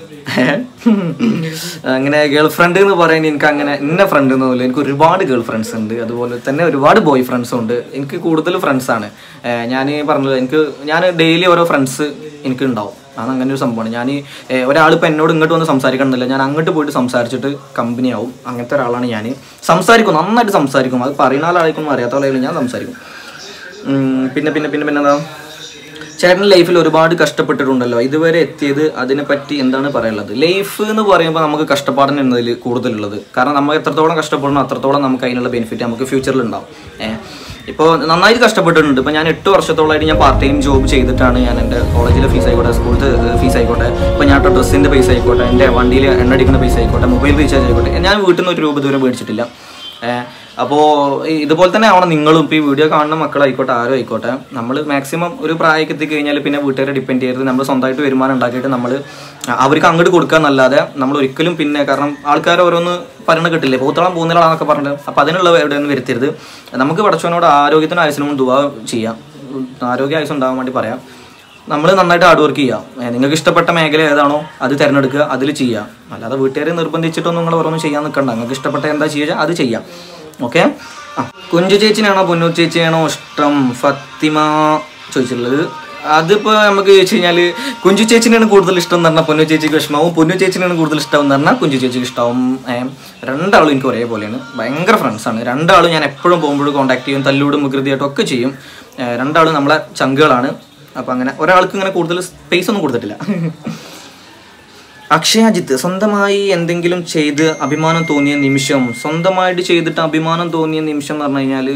അങ്ങനെ ഗേൾ ഫ്രണ്ട് എന്ന് പറയാൻ എനിക്ക് അങ്ങനെ ഇന്ന ഫ്രണ്ട് എന്നൊന്നുമില്ല എനിക്ക് ഒരുപാട് ഗേൾ ഫ്രണ്ട്സ് ഉണ്ട് അതുപോലെ തന്നെ ഒരുപാട് ബോയ് ഫ്രണ്ട്സും ഉണ്ട് എനിക്ക് കൂടുതൽ ഫ്രണ്ട്സ് ആണ് ഞാൻ പറഞ്ഞത് എനിക്ക് ഞാൻ ഡെയിലി ഓരോ ഫ്രണ്ട്സ് എനിക്ക് ഉണ്ടാവും അത് അങ്ങനെ ഒരു സംഭവമാണ് ഞാൻ ഒരാൾ ഇപ്പം എന്നോട് ഇങ്ങോട്ട് വന്ന് സംസാരിക്കണമെന്നില്ല ഞാൻ അങ്ങോട്ട് പോയിട്ട് സംസാരിച്ചിട്ട് കമ്പനി ആവും അങ്ങനത്തെ ഒരാളാണ് ഞാൻ സംസാരിക്കും നന്നായിട്ട് സംസാരിക്കും അത് പറയുന്ന ആളായിരിക്കും അറിയാത്ത ആളായാലും ഞാൻ സംസാരിക്കും ഉം, പിന്നെ പിന്നെ പിന്നെ പിന്നെ എന്താ ചേട്ടൻ ലൈഫിൽ ഒരുപാട് കഷ്ടപ്പെട്ടിട്ടുണ്ടല്ലോ ഇതുവരെ എത്തിയത് അതിനെപ്പറ്റി എന്താണ് പറയാനുള്ളത് ലൈഫ് എന്ന് പറയുമ്പോൾ നമുക്ക് കഷ്ടപ്പാടിന് എന്നതിൽ കൂടുതലുള്ളത് കാരണം നമ്മൾ എത്രത്തോളം കഷ്ടപ്പെടണം അത്രത്തോളം നമുക്ക് അതിനുള്ള ബെനിഫിറ്റ് നമുക്ക് ഫ്യൂച്ചറിൽ ഉണ്ടാവും ഏഹ് ഇപ്പോൾ നന്നായിട്ട് കഷ്ടപ്പെട്ടിട്ടുണ്ട് ഇപ്പോൾ ഞാൻ എട്ട് വർഷത്തോളമായിട്ട് ഞാൻ പാർട്ട് ടൈം ജോബ് ചെയ്തിട്ടാണ് ഞാൻ എൻ്റെ കോളേജിലെ ഫീസ് ആയിക്കോട്ടെ സ്കൂളിലെ ഫീസ് ആയിക്കോട്ടെ ഇപ്പോൾ ഞാൻ ഡ്രസ്സിൻ്റെ പൈസ ആയിക്കോട്ടെ എൻ്റെ വണ്ടിയിൽ എണ്ണ അടിക്കുന്ന പൈസ ആയിക്കോട്ടെ മൊബൈൽ റീചാർജ് ആയിക്കോട്ടെ ഞാൻ വീട്ടിൽ നിന്ന് ഒരു രൂപ ഇതുവരെ മേടിച്ചിട്ടില്ല ഏഹ് അപ്പോൾ ഇതുപോലെ തന്നെ ആവണം നിങ്ങളും ഇപ്പോൾ ഈ വീഡിയോ കാണുന്ന മക്കളായിക്കോട്ടെ ആരും ആയിക്കോട്ടെ നമ്മൾ മാക്സിമം ഒരു പ്രായമൊക്കെ എത്തിക്കഴിഞ്ഞാൽ പിന്നെ വീട്ടുകാരെ ഡിപ്പെൻഡ് ചെയ്യരുത് നമ്മൾ സ്വന്തമായിട്ട് വരുമാനം ഉണ്ടാക്കിയിട്ട് നമ്മൾ അവർക്ക് അങ്ങോട്ട് കൊടുക്കുക എന്നല്ലാതെ നമ്മൾ ഒരിക്കലും പിന്നെ കാരണം ആൾക്കാർ ഓരോന്ന് പറയണ കിട്ടില്ലേ പോത്തോളം പോകുന്നതാണെന്നൊക്കെ പറഞ്ഞിട്ട് അപ്പോൾ അതിനുള്ള എവിടെയൊന്നും വരുത്തരുത് നമുക്ക് പടച്ചവനോട് ആരോഗ്യത്തിനും ആയുസിനും ദുവാ ചെയ്യാം ആരോഗ്യ ആയുസ് ഉണ്ടാകാൻ വേണ്ടി പറയാം നമ്മൾ നന്നായിട്ട് ഹാർഡ് വർക്ക് ചെയ്യാം ഏ, നിങ്ങൾക്ക് ഇഷ്ടപ്പെട്ട മേഖല ഏതാണോ അത് തിരഞ്ഞെടുക്കുക അതിൽ ചെയ്യാം അല്ലാതെ വീട്ടുകാരെ നിർബന്ധിച്ചിട്ടൊന്നും നിങ്ങൾ ഓരോന്നും ചെയ്യാൻ നിൽക്കണ്ട നിങ്ങൾക്ക് ഇഷ്ടപ്പെട്ട എന്താ ചെയ്യുക അത് ചെയ്യാം ഓക്കെ ആ കുഞ്ചു ചേച്ചിനാണോ പൊന്നു ചേച്ചിയാണോ ഇഷ്ടം ഫത്തിമ ചോദിച്ചിട്ടുള്ളത് അതിപ്പോൾ നമുക്ക് ചോദിച്ചു കഴിഞ്ഞാൽ കുഞ്ചു ചേച്ചിനാണ് കൂടുതൽ ഇഷ്ടം എന്ന് പറഞ്ഞാൽ പൊന്നു ചേച്ചിക്ക് വിഷമാവും പൊന്നു ചേച്ചിനാണ് കൂടുതൽ ഇഷ്ടം എന്ന് പറഞ്ഞാൽ കുഞ്ചു ചേച്ചിക്ക് ഇഷ്ടമാവും ഏ, രണ്ടാളും എനിക്ക് ഒരേപോലെയാണ് ഭയങ്കര ഫ്രണ്ട്സാണ് രണ്ടാളും ഞാൻ എപ്പോഴും പോകുമ്പോഴും കോൺടാക്ട് ചെയ്യും തല്ലൂടും വികൃതിയായിട്ടും ഒക്കെ ചെയ്യും ഏ, രണ്ടാളും നമ്മളെ ചങ്കുകളാണ് അപ്പം അങ്ങനെ ഒരാൾക്ക് ഇങ്ങനെ കൂടുതൽ സ്പേസ് ഒന്നും കൊടുത്തിട്ടില്ല അക്ഷയാജിത്ത് സ്വന്തമായി എന്തെങ്കിലും ചെയ്ത് അഭിമാനം തോന്നിയ നിമിഷം സ്വന്തമായിട്ട് ചെയ്തിട്ട് അഭിമാനം തോന്നിയ നിമിഷം എന്ന് പറഞ്ഞു കഴിഞ്ഞാൽ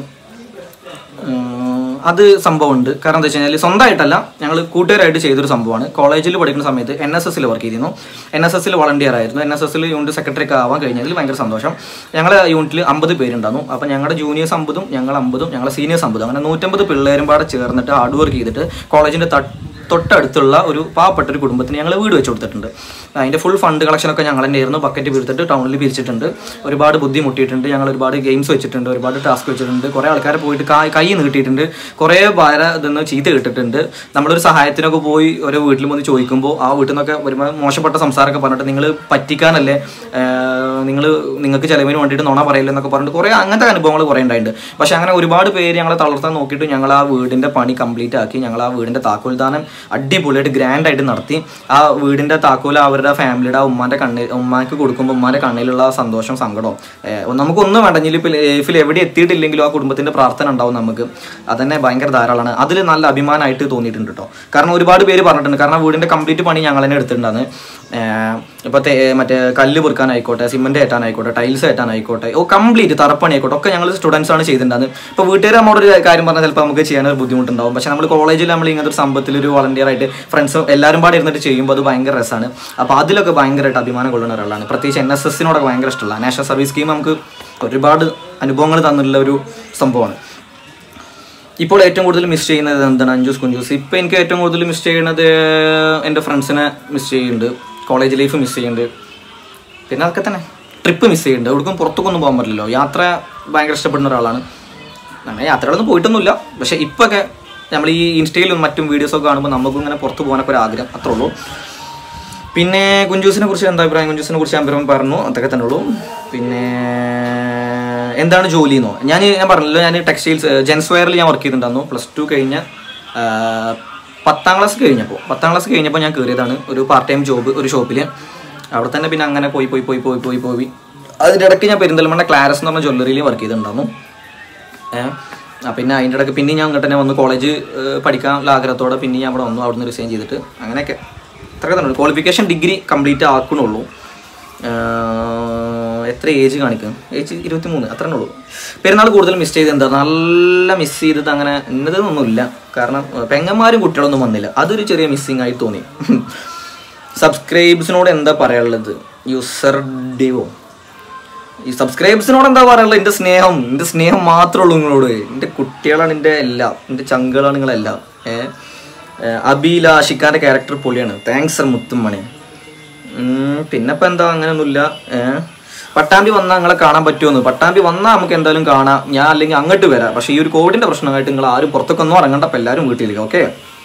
അത് സംഭവമുണ്ട് കാരണം എന്താ വെച്ച് കഴിഞ്ഞാൽ സ്വന്തമായിട്ടല്ല ഞങ്ങൾ കൂട്ടുകാരായിട്ട് ചെയ്തൊരു സംഭവമാണ് കോളേജിൽ പഠിക്കുന്ന സമയത്ത് എൻ എസ് എസിൽ വർക്ക് ചെയ്തിരുന്നു എൻ എസ് എസിൽ വളണ്ടിയർ ആയിരുന്നു എൻ എസ് എസിൽ യൂണിറ്റ് സെക്രട്ടറി ഒക്കെ ആവാൻ കഴിഞ്ഞതിൽ ഭയങ്കര സന്തോഷം ഞങ്ങളുടെ യൂണിറ്റിൽ അമ്പത് പേരുണ്ടായിരുന്നു അപ്പോൾ ഞങ്ങളുടെ ജൂനിയേഴ്സ് അമ്പതും ഞങ്ങൾ അമ്പതും ഞങ്ങളുടെ സീനിയേഴ്സ് അമ്പതും അങ്ങനെ നൂറ്റമ്പത് പിള്ളേരും പാടെ ചേർന്നിട്ട് ഹാർഡ് വർക്ക് ചെയ്തിട്ട് കോളേജിൻ്റെ തൊട്ടടുത്തുള്ള ഒരു പാവപ്പെട്ട ഒരു കുടുംബത്തിന് ഞങ്ങൾ വീട് വെച്ച് കൊടുത്തിട്ടുണ്ട് അതിൻ്റെ ഫുൾ ഫണ്ട് കളക്ഷനൊക്കെ ഞങ്ങൾ തന്നെയായിരുന്നു ബക്കറ്റ് പിരിച്ചിട്ട് ടൗണിൽ പിരിച്ചിട്ടുണ്ട് ഒരുപാട് ബുദ്ധിമുട്ടിയിട്ടുണ്ട് ഞങ്ങൾ ഒരുപാട് ഗെയിംസ് വെച്ചിട്ടുണ്ട് ഒരുപാട് ടാസ്ക് വെച്ചിട്ടുണ്ട് കുറേ ആൾക്കാരെ പോയിട്ട് കായ് കൈ നീട്ടിയിട്ടുണ്ട് കുറേ ഭാര ഇതെന്ന് ചീത്ത കിട്ടിയിട്ടുണ്ട് നമ്മളൊരു സഹായത്തിനൊക്കെ പോയി ഓരോ വീട്ടിൽ വന്ന് ചോദിക്കുമ്പോൾ ആ വീട്ടിൽ നിന്നൊക്കെ ഒരുപാട് മോശപ്പെട്ട സംസാരമൊക്കെ പറഞ്ഞിട്ട് നിങ്ങൾ പറ്റിക്കാനല്ലേ നിങ്ങൾ നിങ്ങൾക്ക് ചിലവിന് വേണ്ടിയിട്ട് നുണ പറയില്ല എന്നൊക്കെ പറഞ്ഞിട്ട് കുറേ അങ്ങനത്തെ അനുഭവങ്ങൾ കുറേ ഉണ്ടായിട്ടുണ്ട് പക്ഷെ അങ്ങനെ ഒരുപാട് പേര് ഞങ്ങളെ തളർത്താൻ നോക്കിയിട്ട് ഞങ്ങൾ ആ വീടിൻ്റെ പണി കംപ്ലീറ്റ് ആക്കി ഞങ്ങൾ ആ വീടിൻ്റെ താക്കോൽദാനം അടിപൊളിയായിട്ട് ഗ്രാൻഡ് ആയിട്ട് നടത്തി ആ വീടിൻ്റെ താക്കോൽ അവരുടെ ഫാമിലിയുടെ ആ ഉമ്മാൻ്റെ കണ്ണിൽ ഉമ്മാക്ക് കൊടുക്കുമ്പോൾ ഉമ്മാൻ്റെ കണ്ണിലുള്ള ആ സന്തോഷം സങ്കടവും ഏഹ് നമുക്കൊന്നും വേണ്ട ഇനി ഇപ്പോൾ ലൈഫിൽ എവിടെ എത്തിയിട്ടില്ലെങ്കിലും ആ കുടുംബത്തിൻ്റെ പ്രാർത്ഥന ഉണ്ടാവും നമുക്ക് അതന്നെ ഭയങ്കര ധാരാളമാണ് അതിൽ നല്ല അഭിമാനമായിട്ട് തോന്നിയിട്ടുണ്ട് കേട്ടോ കാരണം ഒരുപാട് പേര് പറഞ്ഞിട്ടുണ്ട് കാരണം വീടിൻ്റെ കംപ്ലീറ്റ് പണി ഞങ്ങൾ തന്നെ എടുത്തിട്ടുണ്ടാണ് ഇപ്പോൾ മറ്റേ കല്ല് പൊറുക്കാനായിക്കോട്ടെ സിമെൻറ്റ് ഏറ്റാനായിക്കോട്ടെ ടൈൽസ് ഏറ്റാനായിക്കോട്ടെ ഓ കംപ്ലീറ്റ് തറപ്പണി ആയിക്കോട്ടെ ഒക്കെ ഞങ്ങൾ സ്റ്റുഡൻസ് ആണ് ചെയ്തിട്ടുണ്ടാകുന്നത് ഇപ്പോൾ വീട്ടുകാർ നമ്മളോട് ഒരു കാര്യം പറഞ്ഞാൽ ചിലപ്പോൾ നമുക്ക് ചെയ്യാൻ ഒരു ബുദ്ധിമുട്ടുണ്ടാവും പക്ഷേ നമ്മൾ കോളേജിൽ നമ്മൾ ഇങ്ങനത്തെ ഒരു സംഭവത്തിൽ ഒരു വളണ്ടിയർ ആയിട്ട് ഫ്രണ്ട്സ് എല്ലാവരും പാടെ ഇരുന്നിട്ട് ചെയ്യുമ്പോൾ അത് ഭയങ്കര രസമാണ് അപ്പോൾ അതിലൊക്കെ ഭയങ്കരമായിട്ട് അഭിമാനം കൊള്ളുന്ന ഒരാളാണ് പ്രത്യേകിച്ച് എൻ എസ് എസിനോടൊക്കെ ഭയങ്കര ഇഷ്ടമുള്ള നാഷണൽ സർവീസ് സ്കീം നമുക്ക് ഒരുപാട് അനുഭവങ്ങൾ തന്നിട്ടുള്ള ഒരു സംഭവമാണ് ഇപ്പോൾ ഏറ്റവും കൂടുതൽ മിസ് ചെയ്യുന്നത് എന്താണ് അഞ്ചൂസ് കുഞ്ചൂസ് ഇപ്പോൾ എനിക്ക് ഏറ്റവും കൂടുതൽ മിസ് ചെയ്യുന്നത് എൻ്റെ ഫ്രണ്ട്സിനെ മിസ് ചെയ്യുന്നുണ്ട് കോളേജ് ലൈഫ് മിസ് ചെയ്യുന്നുണ്ട് പിന്നെ അതൊക്കെ തന്നെ ട്രിപ്പ് മിസ് ചെയ്യുന്നുണ്ട് എവിടേക്കും പുറത്തേക്കൊന്നും പോകാൻ പറ്റില്ലല്ലോ യാത്ര ഭയങ്കര ഇഷ്ടപ്പെടുന്ന ഒരാളാണ് അങ്ങനെ യാത്രകളൊന്നും പോയിട്ടൊന്നുമില്ല പക്ഷേ ഇപ്പൊക്കെ നമ്മൾ ഈ ഇൻസ്റ്റയിലും മറ്റും വീഡിയോസൊക്കെ കാണുമ്പോൾ നമുക്കും ഇങ്ങനെ പുറത്ത് പോകാനൊക്കെ ഒരു ആഗ്രഹം അത്രേ ഉള്ളൂ പിന്നെ കുഞ്ചൂസിനെ കുറിച്ച് എന്താ അഭിപ്രായം കുഞ്ചൂസിനെ കുറിച്ച് അഭിപ്രായം പറഞ്ഞു അതൊക്കെ തന്നെ ഉള്ളൂ പിന്നെ എന്താണ് ജോലി എന്നോ ഞാൻ ഞാൻ പറഞ്ഞല്ലോ ഞാൻ ടെക്സ്റ്റൈൽസ് ജെൻസ് വെയറിൽ ഞാൻ വർക്ക് ചെയ്തിട്ടുണ്ടായിരുന്നു പ്ലസ് ടു കഴിഞ്ഞ ആ, പത്താം ക്ലാസ് കഴിഞ്ഞപ്പോൾ പത്താം ക്ലാസ് കഴിഞ്ഞപ്പോൾ ഞാൻ കയറിയതാണ് ഒരു പാർട്ട് ടൈം ജോബ് ഒരു ഷോപ്പിൽ അവിടെ തന്നെ പിന്നെ അങ്ങനെ പോയി പോയി പോയി പോയി പോയി പോയി അതിൻ്റെ ഇടയ്ക്ക് ഞാൻ പെരിന്തൽമണ്ണ ക്ലാരസ് എന്ന് പറഞ്ഞ ജ്വല്ലറിയിൽ വർക്ക് ചെയ്തിട്ടുണ്ടായിരുന്നു ഏഹ് ആ, പിന്നെ അതിൻ്റെ ഇടയ്ക്ക് പിന്നെ ഞാൻ അങ്ങോട്ട് തന്നെ വന്ന് കോളേജ് പഠിക്കാൻ ആഗ്രഹത്തോടെ പിന്നെ ഞാൻ അവിടെ വന്നു അവിടുന്ന് റിസൈൻ ചെയ്തിട്ട് അങ്ങനെയൊക്കെ ഇത്രയൊക്കെ തന്നെ ക്വാളിഫിക്കേഷൻ ഡിഗ്രി കംപ്ലീറ്റ് ആക്കണുള്ളൂ ആഹ് എത്ര ഏജ് കാണിക്കും ഏജ് ഇരുപത്തി മൂന്ന് അത്രേ ഉള്ളൂ പെരുന്നാൾ കൂടുതൽ മിസ് ചെയ്ത് എന്താ നല്ല മിസ് ചെയ്തത് അങ്ങനെ ഇന്നതൊന്നുമില്ല കാരണം ഏഹ് പെങ്ങന്മാരും കുട്ടികളൊന്നും വന്നില്ല അതൊരു ചെറിയ മിസ്സിങ് ആയി തോന്നി സബ്സ്ക്രൈബ്സിനോട് എന്താ പറയാനുള്ളത് യൂസർ ഡിവോ ഈ സബ്സ്ക്രൈബേഴ്സിനോട് എന്താ പറയാനുള്ളത് എൻ്റെ സ്നേഹം എൻ്റെ സ്നേഹം മാത്രമേ ഉള്ളൂ നിങ്ങളോട് എൻ്റെ കുട്ടികളാണ് എൻ്റെ എല്ലാം എൻ്റെ ചങ്കുകളാണ് നിങ്ങളെല്ലാം ഏ അഭിലാഷിക്കാൻ്റെ ക്യാരക്ടർ പൊളിയാണ് താങ്ക്സ് സർ മുത്തുമണി ഉം, പിന്നെ ഇപ്പം എന്താ അങ്ങനെയൊന്നുമില്ല ഏ പട്ടാമ്പി വന്നാൽ നിങ്ങളെ കാണാൻ പറ്റുമെന്ന് പട്ടാമ്പി വന്നാൽ നമുക്ക് എന്തായാലും കാണാം ഞാൻ അല്ലെങ്കിൽ അങ്ങോട്ട് വരാം പക്ഷേ ഈ ഒരു കോവിഡിൻ്റെ പ്രശ്നമായിട്ട് നിങ്ങൾ ആരും പുറത്തൊക്കെ ഒന്നും ഇറങ്ങണ്ട അപ്പം എല്ലാവരും വീട്ടിലേക്ക് ഓക്കെ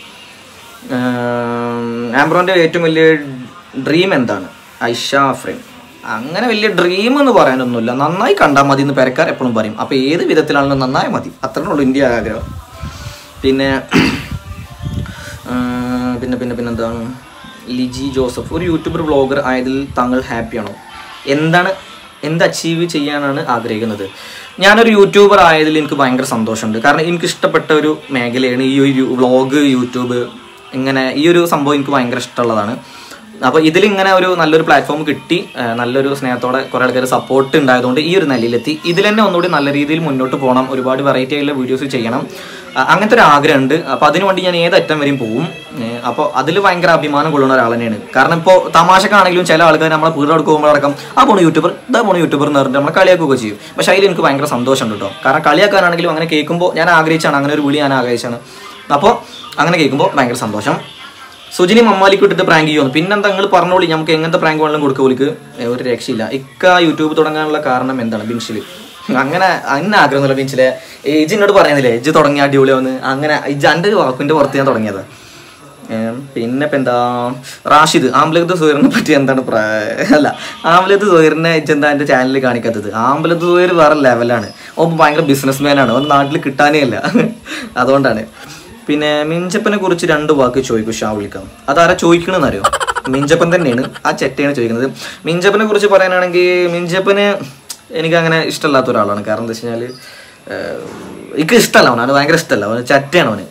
ആംബ്രോൻ്റെ ഏറ്റവും വലിയ ഡ്രീം എന്താണ് ഐഷ ഫ്രെയിം അങ്ങനെ വലിയ ഡ്രീം എന്ന് പറയാനൊന്നുമില്ല നന്നായി കണ്ടാൽ മതി എന്ന് പെരക്കാർ എപ്പോഴും പറയും അപ്പോൾ ഏത് വിധത്തിലാണെങ്കിലും നന്നായി മതി അത്രേ ഉള്ളൂ ഇന്ത്യ ആഗ്രഹം പിന്നെ ആ, പിന്നെ പിന്നെ പിന്നെ എന്താണ് ലിജി ജോസഫ് ഒരു യൂട്യൂബർ വ്ളോഗർ ആയതിൽ താങ്കൾ ഹാപ്പിയാണോ എന്താണ് എന്ത് അച്ചീവ് ചെയ്യാനാണ് ആഗ്രഹിക്കുന്നത് ഞാനൊരു യൂട്യൂബർ ആയതിൽ എനിക്ക് ഭയങ്കര സന്തോഷമുണ്ട് കാരണം എനിക്ക് ഇഷ്ടപ്പെട്ട ഒരു മേഖലയാണ് ഈ ഒരു വ്ളോഗ് യൂട്യൂബ് ഇങ്ങനെ ഈ ഒരു സംഭവം എനിക്ക് ഭയങ്കര ഇഷ്ടമുള്ളതാണ് അപ്പോൾ ഇതിലിങ്ങനെ ഒരു നല്ലൊരു പ്ലാറ്റ്ഫോം കിട്ടി ആ, നല്ലൊരു സ്നേഹത്തോടെ കുറേ ആൾക്കാർ സപ്പോർട്ട് ഉണ്ടായതുകൊണ്ട് ഈ ഒരു നിലയിലെത്തി ഇതിൽ തന്നെ ഒന്നുകൂടി നല്ല രീതിയിൽ മുന്നോട്ട് പോകണം ഒരുപാട് വെറൈറ്റി ആയിട്ടുള്ള വീഡിയോസ് ചെയ്യണം ആ, അങ്ങനത്തെ ഒരു ആഗ്രഹമുണ്ട് അപ്പോൾ അതിനു വേണ്ടി ഞാൻ ഏത് അറ്റം വരെയും പോകും അപ്പോൾ അതിൽ ഭയങ്കര അഭിമാനം കൊള്ളുന്ന ഒരാൾ തന്നെയാണ് കാരണം ഇപ്പോൾ തമാശക്കാണെങ്കിലും ചില ആൾക്കാർ നമ്മളെ വീട് എടുക്കുമ്പോൾ അടക്കം ആ പോണ യൂട്യൂബർ ഇതാ പോണ യൂട്യൂബർ എന്ന് പറഞ്ഞിട്ട് നമ്മളെ കളിയാക്കുകയൊക്കെ ചെയ്യും പക്ഷേ അതിൽ എനിക്ക് ഭയങ്കര സന്തോഷമുണ്ട് കേട്ടോ കാരണം കളിയാക്കാനാണെങ്കിലും അങ്ങനെ കേൾക്കുമ്പോൾ ഞാൻ ആഗ്രഹിച്ചാണ് അങ്ങനെ ഒരു വിളി ഞാൻ ആഗ്രഹിച്ചാണ് അപ്പോൾ അങ്ങനെ കേൾക്കുമ്പോൾ ഭയങ്കര സന്തോഷം സുജിനി മമ്മാലിക്ക് ഇട്ടിട്ട് പ്രാങ്ക് ചെയ്യുന്നു പിന്നെന്താ നിങ്ങൾ പറഞ്ഞോളി നമുക്ക് എങ്ങനത്തെ പ്രാങ്ക് വേണമെങ്കിലും കൊടുക്കുക ഓലിക്ക് ഏ, ഒരു രക്ഷയില്ല ഇക്ക യൂട്യൂബ് തുടങ്ങാനുള്ള കാരണം എന്താണ് ബിൻഷിൽ അങ്ങനെ അങ്ങനെ ആഗ്രഹമൊന്നുമില്ല ബിൻഷിലെ ഏജ് എന്നോട് പറയുന്നില്ലേ ഏജ് തുടങ്ങിയ അടിപൊളിയാവുന്ന് അങ്ങനെ ഇജ് എൻ്റെ ഒരു വാക്കിൻ്റെ പുറത്ത് ഞാൻ തുടങ്ങിയത് ഏം, പിന്നെ ഇപ്പം എന്താ റാഷിദ് ആംബലത്ത് സുഹൈറിനെ പറ്റി എന്താണ് പ്രായ അല്ല ആംബലത്ത് സുഹൈറിനെ എന്താ എൻ്റെ ചാനലിൽ കാണിക്കാത്തത് ആംബലത്ത് സുഹൈർ വേറെ ലെവലാണ് ഓ ഭയങ്കര ബിസിനസ് മാനാണ് ഓൻ നാട്ടിൽ കിട്ടാനേ ഇല്ല അതുകൊണ്ടാണ് പിന്നെ മിഞ്ചപ്പനെ കുറിച്ച് രണ്ട് വാക്ക് ചോദിക്കും ഷാവുൽക്കാം അതാരാ ചോദിക്കണമെന്ന് അറിയോ മിഞ്ചപ്പൻ തന്നെയാണ് ആ ചെറ്റയാണ് ചോദിക്കുന്നത് മിഞ്ചപ്പനെ കുറിച്ച് പറയാനാണെങ്കിൽ മിഞ്ചപ്പന് എനിക്ക് അങ്ങനെ ഇഷ്ടമല്ലാത്ത ഒരാളാണ് കാരണം എന്താ വെച്ച് കഴിഞ്ഞാൽ എനിക്ക് ഇഷ്ടമല്ല അവന് അവന് ഭയങ്കര ഇഷ്ടമല്ല അവന് ചറ്റയാണ് അവന്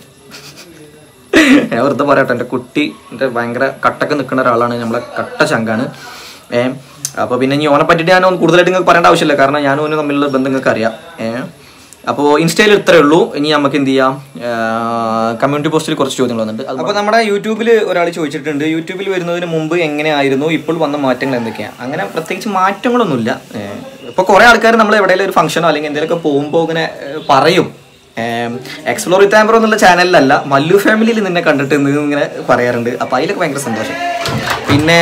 ഞാൻ വെറുതെ പറയട്ടെ എൻ്റെ കുട്ടി എൻ്റെ ഭയങ്കര കട്ടൊക്കെ നിൽക്കുന്ന ഒരാളാണ് നമ്മളെ കട്ട ചങ്കാണ് ഏ അപ്പോൾ പിന്നെ ഇനി ഓനെ പറ്റിയിട്ട് ഞാൻ കൂടുതലായിട്ട് നിങ്ങൾക്ക് പറയേണ്ട ആവശ്യമില്ല കാരണം ഞാനും ഓനും തമ്മിലുള്ള ബന്ധം നിങ്ങൾക്ക് അറിയാം ഏ അപ്പോൾ ഇൻസ്റ്റയിൽ ഇത്രയേ ഉള്ളൂ ഇനി നമുക്ക് എന്ത് ചെയ്യാം കമ്മ്യൂണിറ്റി പോസ്റ്റിൽ കുറച്ച് ചോദ്യങ്ങൾ വന്നിട്ടുണ്ട് അപ്പോൾ നമ്മുടെ യൂട്യൂബിൽ ഒരാൾ ചോദിച്ചിട്ടുണ്ട് യൂട്യൂബിൽ വരുന്നതിന് മുമ്പ് എങ്ങനെയായിരുന്നു ഇപ്പോൾ വന്ന മാറ്റങ്ങൾ എന്തൊക്കെയാണ് അങ്ങനെ പ്രത്യേകിച്ച് മാറ്റങ്ങളൊന്നുമില്ല ഇപ്പോൾ കുറേ ആൾക്കാർ നമ്മൾ എവിടെയെങ്കിലും ഒരു ഫംഗ്ഷനോ അല്ലെങ്കിൽ എന്തെങ്കിലുമൊക്കെ പോകുമ്പോൾ ഇങ്ങനെ ഏ, പറയും എക്സ്പ്ലോർ വിത്ത് ആംബ്രോ എന്നുള്ള ചാനലിലല്ല മല്ലു ഫാമിലിയിൽ നിന്നെ കണ്ടിട്ട് എന്ന് ഇങ്ങനെ പറയാറുണ്ട് അപ്പോൾ അതിലൊക്കെ ഭയങ്കര സന്തോഷം പിന്നെ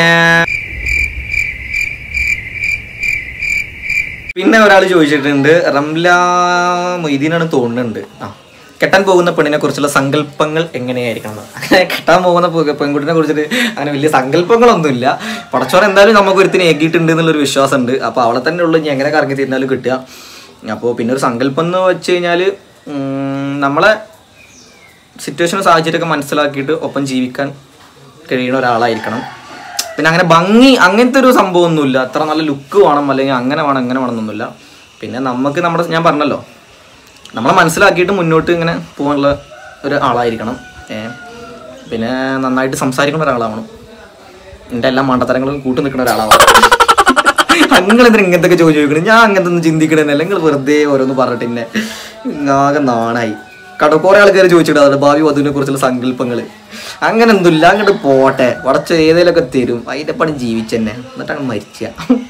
പിന്നെ ഒരാൾ ചോദിച്ചിട്ടുണ്ട് റംല മൊയ്തീനാണ് തോന്നുന്നുണ്ട് ആ കെട്ടാൻ പോകുന്ന പെണ്ണിനെ കുറിച്ചുള്ള സങ്കല്പങ്ങൾ എങ്ങനെയായിരിക്കണം എന്ന്. അങ്ങനെ കെട്ടാൻ പോകുന്ന പെ- പെൺകുട്ടിനെ കുറിച്ചിട്ട് അങ്ങനെ വലിയ സങ്കല്പങ്ങളൊന്നുമില്ല പടച്ചോൻ എന്തായാലും നമുക്ക് ഒരുത്തിന് ഏകിയിട്ടുണ്ട് എന്നുള്ളൊരു വിശ്വാസമുണ്ട് അപ്പോൾ അവളെ തന്നെ ഉള്ളൂ ഇനി എങ്ങനെ കറങ്ങി തിരിഞ്ഞാലും കിട്ടുക അപ്പോൾ പിന്നെ ഒരു സങ്കല്പം എന്ന് വെച്ച് കഴിഞ്ഞാൽ നമ്മളെ സിറ്റുവേഷനും സാഹചര്യമൊക്കെ മനസ്സിലാക്കിയിട്ട് ഒപ്പം ജീവിക്കാൻ കഴിയുന്ന ഒരാളായിരിക്കണം പിന്നെ അങ്ങനെ ഭംഗി അങ്ങനത്തെ ഒരു സംഭവമൊന്നുമില്ല അത്ര നല്ല ലുക്ക് വേണം അല്ലെങ്കിൽ അങ്ങനെ വേണം അങ്ങനെ വേണം എന്നൊന്നുമില്ല പിന്നെ നമുക്ക് നമ്മുടെ ഞാൻ പറഞ്ഞല്ലോ നമ്മളെ മനസ്സിലാക്കിയിട്ട് മുന്നോട്ട് ഇങ്ങനെ പോകാനുള്ള ഒരു ആളായിരിക്കണം ഏ പിന്നെ നന്നായിട്ട് സംസാരിക്കുന്ന ഒരാളാവണം എൻ്റെ എല്ലാ മണ്ടത്തരങ്ങളും കൂട്ടി നിൽക്കുന്ന ഒരാളാവണം നിങ്ങൾ എന്തിനാ ഇങ്ങനത്തെ ചോദ്യം ചോദിക്കണം ഞാൻ അങ്ങനത്തെ ഒന്നും ചിന്തിക്കണമെന്നല്ല നിങ്ങൾ വെറുതെ ഓരോന്ന് പറഞ്ഞിട്ട് എന്നെ ആകെ നാണായി കട കുറെ ആൾക്കാർ ചോദിച്ചിട്ട് ഭാവി വധുവിനെ കുറിച്ചുള്ള സങ്കല്പങ്ങൾ അങ്ങനെ ഒന്നുമില്ല അങ്ങോട്ട് പോട്ടെ വടച്ച ഏതേലൊക്കെ തരും അതിൻ്റെ പണി ജീവിച്ചെന്നെ എന്നിട്ടാണ് മരിച്ച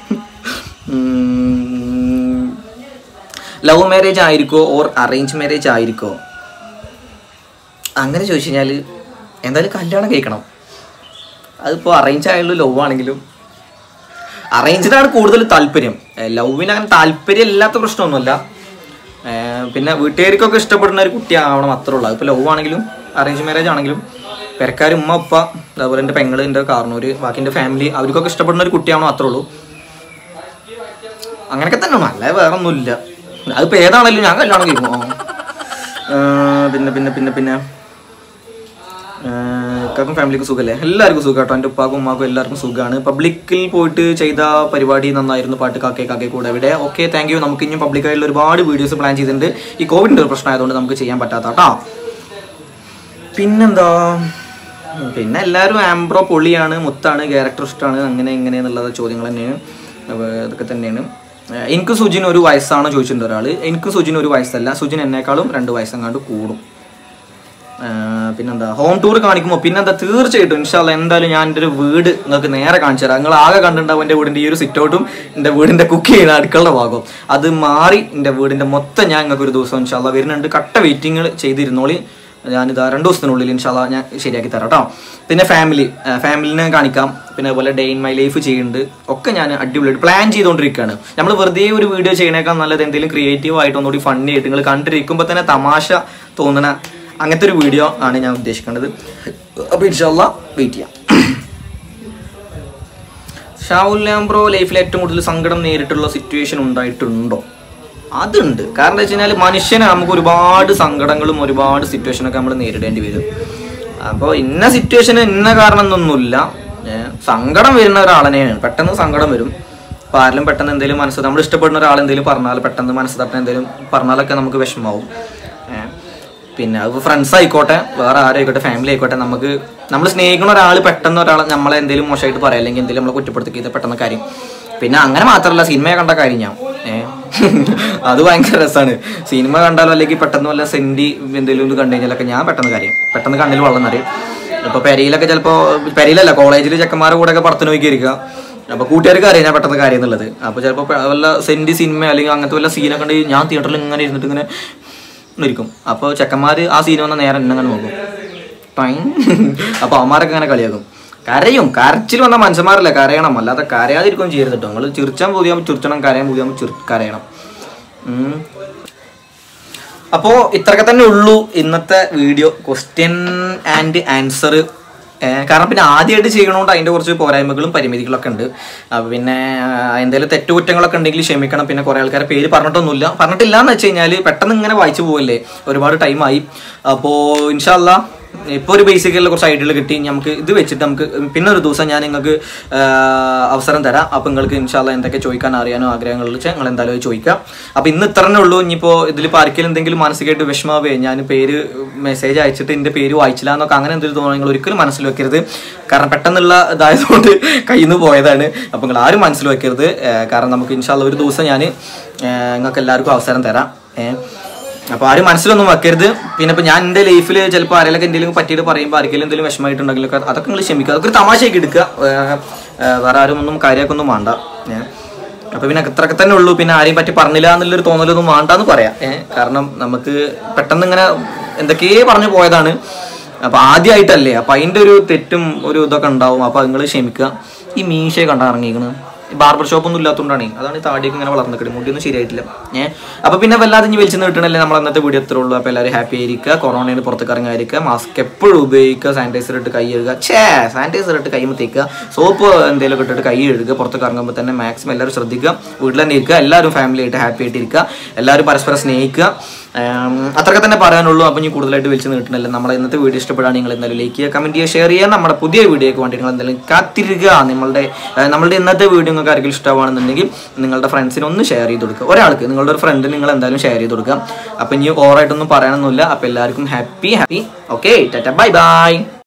ലവ് മാരേജ് ആയിരിക്കോ ഓർ അറേഞ്ച് മാരേജ് ആയിരിക്കോ അങ്ങനെ ചോദിച്ചു കഴിഞ്ഞാൽ എന്തായാലും കല്യാണം കഴിക്കണം അതിപ്പോൾ അറേഞ്ച് ആയാലും ലവ് ആണെങ്കിലും അറേഞ്ച്ഡാണ് കൂടുതൽ താല്പര്യം ലവിന് അങ്ങനെ താല്പര്യം ഇല്ലാത്ത പ്രശ്നമൊന്നുമല്ല ഏഹ് പിന്നെ വീട്ടുകാർക്കൊക്കെ ഇഷ്ടപ്പെടുന്ന ഒരു കുട്ടിയാവണം അത്രേ ഉള്ളൂ അതിപ്പോൾ ലവ് ആണെങ്കിലും അറേഞ്ച് മാരേജ് ആണെങ്കിലും പെരക്കാർ ഉമ്മ ഉപ്പ അതുപോലെ എൻ്റെ പെങ്ങള് എൻ്റെ കാർണൂര് ബാക്കി എൻ്റെ ഫാമിലി അവർക്കൊക്കെ ഇഷ്ടപ്പെടുന്ന ഒരു കുട്ടിയാവണം അത്രേ ഉള്ളൂ അങ്ങനെയൊക്കെ തന്നെ അല്ല വേറെ ഒന്നുമില്ല അതിപ്പോൾ ഏതാണെങ്കിലും ഞാൻ കല്യാണം കഴിക്കും ആ. ഏഹ് പിന്നെ പിന്നെ പിന്നെ പിന്നെ ഏഹ് ഇക്കാക്കും ഫാമിലിക്കും സുഖമല്ലേ എല്ലാവർക്കും സുഖം കേട്ടോ എൻ്റെ ഉപ്പാക്കും ഉമ്മാക്കും എല്ലാവർക്കും സുഖമാണ് പബ്ലിക്കിൽ പോയിട്ട് ചെയ്ത പരിപാടി നന്നായിരുന്നു പാട്ട് കാക്കേ കാക്കേ കൂടെ ഇവിടെ ഓക്കെ താങ്ക് യു നമുക്ക് ഇനിയും പബ്ലിക്കായിട്ടുള്ള ഒരുപാട് വീഡിയോസ് പ്ലാൻ ചെയ്തിട്ടുണ്ട് ഈ കോവിഡിൻ്റെ ഒരു പ്രശ്നം ആയതുകൊണ്ട് നമുക്ക് ചെയ്യാൻ പറ്റാത്ത കേട്ടോ പിന്നെന്താ ഉം, പിന്നെ എല്ലാവരും ആംബ്രോ പൊളിയാണ് മുത്താണ് ക്യാരക്ടർ ഇഷ്ടമാണ് അങ്ങനെ ഇങ്ങനെ എന്നുള്ള ചോദ്യങ്ങൾ തന്നെയാണ് അപ്പൊ ഇതൊക്കെ തന്നെയാണ് ഏഹ് എനിക്ക് സുജിൻ ഒരു വയസ്സാണോ ചോദിച്ചിട്ടുണ്ട് ഒരാൾ എനിക്ക് സുജിൻ ഒരു വയസ്സല്ല സുജിൻ എന്നെക്കാളും രണ്ട് വയസ്സെങ്ങാണ്ട് കൂടും ഏഹ് പിന്നെന്താ ഹോം ടൂർ കാണിക്കുമ്പോൾ പിന്നെന്താ തീർച്ചയായിട്ടും ഇൻഷാല്ല എന്തായാലും ഞാൻ എൻ്റെ ഒരു വീട് നിങ്ങൾക്ക് നേരെ കാണിച്ചു തരാം നിങ്ങൾ ആകെ കണ്ടിട്ടുണ്ടാവും എൻ്റെ വീടിൻ്റെ ഈ ഒരു സിറ്റ് ഔട്ടും എൻ്റെ വീടിൻ്റെ കുക്ക് ചെയ്യുന്ന അടുക്കളുടെ ഭാഗവും അത് മാറി എൻ്റെ വീടിൻ്റെ മൊത്തം ഞാൻ നിങ്ങൾക്ക് ഒരു ദിവസം ഇൻഷാല്ല വരുന്നുണ്ട് കട്ട വെയിറ്റിങ്ങൾ ചെയ്തിരുന്നോളി ഞാനിതാ രണ്ട് ദിവസത്തിനുള്ളിൽ ഇൻഷാല്ല ഞാൻ ശരിയാക്കി തരാം കേട്ടോ പിന്നെ ഫാമിലി ഫാമിലിനെ കാണിക്കാം പിന്നെ അതുപോലെ ഡേ ഇൻ മൈ ലൈഫ് ചെയ്യുന്നുണ്ട് ഒക്കെ ഞാൻ അടിപൊളിയായിട്ട് പ്ലാൻ ചെയ്തുകൊണ്ടിരിക്കുകയാണ് നമ്മൾ വെറുതെ ഒരു വീഡിയോ ചെയ്യണേക്കാൾ നല്ലത് എന്തെങ്കിലും ക്രിയേറ്റീവ് ആയിട്ട് ഒന്നുകൂടി ഫണ്ണി ആയിട്ട് നിങ്ങൾ കണ്ടിരിക്കുമ്പോൾ തന്നെ തമാശ തോന്നണ അങ്ങനത്തെ ഒരു വീഡിയോ ആണ് ഞാൻ ഉദ്ദേശിക്കേണ്ടത് അപ്പോൾ ഇൻഷാല്ല വെയിറ്റ് ചെയ്യാം ഷാവുൽ ബ്രോ ലൈഫിൽ ഏറ്റവും കൂടുതൽ സങ്കടം നേരിട്ടുള്ള സിറ്റുവേഷൻ ഉണ്ടായിട്ടുണ്ടോ അതുണ്ട് കാരണം എന്താ വെച്ച് കഴിഞ്ഞാൽ മനുഷ്യന് നമുക്ക് ഒരുപാട് സങ്കടങ്ങളും ഒരുപാട് സിറ്റുവേഷനൊക്കെ നമ്മൾ നേരിടേണ്ടി വരും അപ്പോൾ ഇന്ന സിറ്റുവേഷന് ഇന്ന കാരണം എന്നൊന്നുമില്ല ഏ, സങ്കടം വരുന്ന ഒരാളനെയാണ് പെട്ടെന്ന് സങ്കടം വരും അപ്പോൾ ആരെങ്കിലും പെട്ടെന്ന് എന്തെങ്കിലും മനസ്സ് നമ്മൾ ഇഷ്ടപ്പെടുന്ന ഒരാൾ എന്തെങ്കിലും പറഞ്ഞാൽ പെട്ടെന്ന് മനസ്സ് തട്ടുന്ന എന്തെങ്കിലും പറഞ്ഞാലൊക്കെ നമുക്ക് വിഷമാവും ഏ, പിന്നെ അത് ഫ്രണ്ട്സ് ആയിക്കോട്ടെ വേറെ ആരായിക്കോട്ടെ ഫാമിലി ആയിക്കോട്ടെ നമുക്ക് നമ്മൾ സ്നേഹിക്കുന്ന ഒരാൾ പെട്ടെന്ന് ഒരാൾ നമ്മളെ എന്തെങ്കിലും മോശമായിട്ട് പറയാം അല്ലെങ്കിൽ എന്തെങ്കിലും നമ്മളെ കുറ്റപ്പെടുത്തി ചെയ്ത പെട്ടെന്ന് കാര്യം പിന്നെ അങ്ങനെ മാത്രമല്ല സിനിമയെ കണ്ട കാര്യം ഞാൻ ഏഹ് അത് ഭയങ്കര രസമാണ് സിനിമ കണ്ടാലോ അല്ലെങ്കിൽ പെട്ടെന്ന് വല്ല സെൻറ്റി എന്തെങ്കിലും ഇത് കണ്ടു കഴിഞ്ഞാലൊക്കെ ഞാൻ പെട്ടെന്ന് കാര്യം പെട്ടെന്ന് കണ്ണിൽ വെള്ളം നിറയും ഇപ്പൊ പെരയിലൊക്കെ ചിലപ്പോൾ പെരയിലല്ല കോളേജിൽ ചെക്കന്മാരുടെ കൂടെ ഒക്കെ പുറത്ത് നോക്കിയിരിക്കുക അപ്പൊ കൂട്ടുകാർക്ക് അറിയാം ഞാൻ പെട്ടെന്ന് കാര്യം എന്നുള്ളത് അപ്പൊ ചിലപ്പോൾ വല്ല സെന്റി സിനിമ അല്ലെങ്കിൽ അങ്ങനത്തെ വല്ല സീനൊക്കെ ഉണ്ടെങ്കിൽ ഞാൻ തിയേറ്ററിൽ ഇങ്ങനെ ഇരുന്നിട്ട് ഇങ്ങനെ ഇരിക്കും അപ്പോൾ ചെക്കന്മാര് ആ സീൻ വന്ന നേരെ എന്നെ അങ്ങനെ നോക്കും ടൈം അപ്പൊ അവന്മാരൊക്കെ അങ്ങനെ കളിയാക്കും കരയും കരച്ചിൽ വന്ന മനുഷ്യന്മാരല്ലേ കരയണം അല്ലാതെ കരയാതിരിക്കും ചെയ്യരുത് കേട്ടോ നിങ്ങൾ ചിരിച്ചാൻ പൂതിയാകുമ്പോൾ ചിരിച്ചണം കരയാൻ പൂതിയാകുമ്പോൾ ചിരി കരയണം ഉം. അപ്പോൾ ഇത്രയൊക്കെ തന്നെ ഉള്ളൂ ഇന്നത്തെ വീഡിയോ ക്വസ്റ്റ്യൻ ആൻഡ് ആൻസർ കാരണം പിന്നെ ആദ്യമായിട്ട് ചെയ്യണോണ്ട് അതിൻ്റെ കുറച്ച് പോരായ്മകളും പരിമിതികളൊക്കെ ഉണ്ട് അപ്പോൾ പിന്നെ ആ, എന്തെങ്കിലും തെറ്റുകുറ്റങ്ങളൊക്കെ ഉണ്ടെങ്കിൽ ക്ഷമിക്കണം പിന്നെ കുറേ ആൾക്കാരെ പേര് പറഞ്ഞിട്ടൊന്നുമില്ല പറഞ്ഞിട്ടില്ല എന്ന് വെച്ച് കഴിഞ്ഞാൽ പെട്ടെന്ന് ഇങ്ങനെ വായിച്ചു പോകല്ലേ ഒരുപാട് ടൈമായി അപ്പോൾ ഇൻഷാല്ല ഇപ്പോൾ ഒരു ബേസിക്കലിൽ കുറച്ച് ഐഡിയകൾ കിട്ടി നമുക്ക് ഇത് വെച്ചിട്ട് നമുക്ക് പിന്നെ ഒരു ദിവസം ഞാൻ നിങ്ങൾക്ക് അവസരം തരാം അപ്പോൾ നിങ്ങൾക്ക് ഇൻഷാല്ല എന്തൊക്കെ ചോദിക്കാൻ അറിയാനോ ആഗ്രഹങ്ങളിൽ വെച്ചാൽ നിങ്ങൾ എന്തായാലും അത് ചോദിക്കാം അപ്പോൾ ഇന്ന് ഇത്ര തന്നെ ഉള്ളൂ ഇനിയിപ്പോൾ ഇതിൽ ആർക്കെങ്കിലും എന്തെങ്കിലും മാനസികമായിട്ട് വിഷമാവേ ഞാൻ പേര് മെസ്സേജ് അയച്ചിട്ട് എൻ്റെ പേര് വായിച്ചില്ല എന്നൊക്കെ അങ്ങനെ എന്തെങ്കിലും തോന്നുന്നു നിങ്ങൾ ഒരിക്കലും മനസ്സിൽ വെക്കരുത് കാരണം പെട്ടെന്നുള്ള ഇതായതുകൊണ്ട് കയ്യിൽ നിന്ന് പോയതാണ് അപ്പോൾ നിങ്ങൾ ആരും മനസ്സിൽ വെക്കരുത് ഏഹ് കാരണം നമുക്ക് ഇൻഷാല്ല ഒരു ദിവസം ഞാൻ നിങ്ങൾക്ക് എല്ലാവർക്കും അവസരം തരാം ഏഹ് അപ്പോൾ ആരും മനസ്സിലൊന്നും വെക്കരുത് പിന്നെ ഇപ്പോൾ ഞാൻ എൻ്റെ ലൈഫിൽ ചിലപ്പോൾ ആരെങ്കിലും എന്തെങ്കിലും പറ്റിയിട്ട് പറയുമ്പോൾ ആർക്കെങ്കിലും എന്തെങ്കിലും വിഷമമായിട്ടുണ്ടെങ്കിലൊക്കെ അതൊക്കെ നിങ്ങൾ ക്ഷമിക്കുക അതൊക്കെ ഒരു തമാശയൊക്കെ എടുക്കുക ഏഹ് ഏഹ് വേറെ ആരും ഒന്നും കാര്യമാക്കൊന്നും വേണ്ട ഏഹ് അപ്പോൾ പിന്നെ അത്രയൊക്കെ തന്നെ ഉള്ളൂ പിന്നെ ആരെയും പറ്റി പറഞ്ഞില്ല എന്നുള്ളൊരു തോന്നലൊന്നും വേണ്ടാന്ന് പറയാം ഏഹ് കാരണം നമുക്ക് പെട്ടെന്ന് ഇങ്ങനെ എന്തൊക്കെയോ പറഞ്ഞു പോയതാണ് അപ്പോൾ ആദ്യമായിട്ടല്ലേ അപ്പോൾ അതിൻ്റെ ഒരു തെറ്റും ഒരു ഇതൊക്കെ ഉണ്ടാവും അപ്പോൾ നിങ്ങൾ ക്ഷമിക്കുക ഈ മീശയെ കണ്ടാ ഇറങ്ങിയിരിക്കുന്നത് ബാർബർ ഷോപ്പ് ഒന്നും ഇല്ലാത്തതുകൊണ്ടാണ് അതാണ് ഈ താടിയൊക്കെ ഇങ്ങനെ വളർന്നിട്ട് മുടിയൊന്നും ശരിയായിട്ടില്ല ഏഹ് അപ്പൊ പിന്നെ വല്ലാതെ ഇനി വലിച്ചു നീട്ടണല്ലേ നമ്മൾ അന്നത്തെ വീഡിയോ എത്ര ഉള്ളൂ അപ്പൊ എല്ലാവരും ഹാപ്പി ആയിരിക്കുക കൊറോണയിൽ പുറത്തേക്ക് ഇറങ്ങാതിരിക്കുക മാസ്ക് എപ്പോഴും ഉപയോഗിക്കുക സാനിറ്റൈസർ ഇട്ട് കൈ കഴുകുക ഛേ സാനിറ്റൈസർ ഇട്ട് കൈ തേക്കുക സോപ്പ് എന്തെങ്കിലും ഇട്ടിട്ട് കൈ കഴുകുക പുറത്തേക്ക് ഇറങ്ങുമ്പോൾ തന്നെ മാക്സിമം എല്ലാവരും ശ്രദ്ധിക്കുക വീട്ടിൽ തന്നെ ഇരിക്കുക എല്ലാവരും ഫാമിലി ആയിട്ട് ഹാപ്പി ആയിട്ട് ഇരിക്കുക എല്ലാവരും പരസ്പരം സ്നേഹിക്കുക ഉം, അത്രയൊക്കെ തന്നെ പറയാനുള്ളൂ അപ്പം ഇനി കൂടുതലായിട്ട് വിളിച്ച് നീട്ടണല്ലോ നമ്മളെ ഇന്നത്തെ വീഡിയോ ഇഷ്ടപ്പെടാൻ നിങ്ങൾ എന്തായാലും ലൈക്ക് ചെയ്യുക കമന്റ് ചെയ്യുക ഷെയർ ചെയ്യുക നമ്മുടെ പുതിയ വീഡിയോക്ക് വേണ്ടി നിങ്ങൾ എന്തായാലും കാത്തിരിക്കുക നമ്മളുടെ ഏഹ്, നമ്മളുടെ ഇന്നത്തെ വീഡിയോ നിങ്ങൾക്ക് ആരെങ്കിലും ഇഷ്ടമാണെന്നുണ്ടെങ്കിൽ നിങ്ങളുടെ ഫ്രണ്ട്സിന് ഒന്ന് ഷെയർ ചെയ്ത് കൊടുക്കുക ഒരാൾക്ക് നിങ്ങളുടെ ഒരു ഫ്രണ്ട് നിങ്ങൾ എന്തായാലും ഷെയർ ചെയ്ത് കൊടുക്കുക അപ്പം ഇനി ഓവറായിട്ടൊന്നും പറയാനൊന്നുമില്ല അപ്പം എല്ലാവർക്കും happy happy okay tata bye by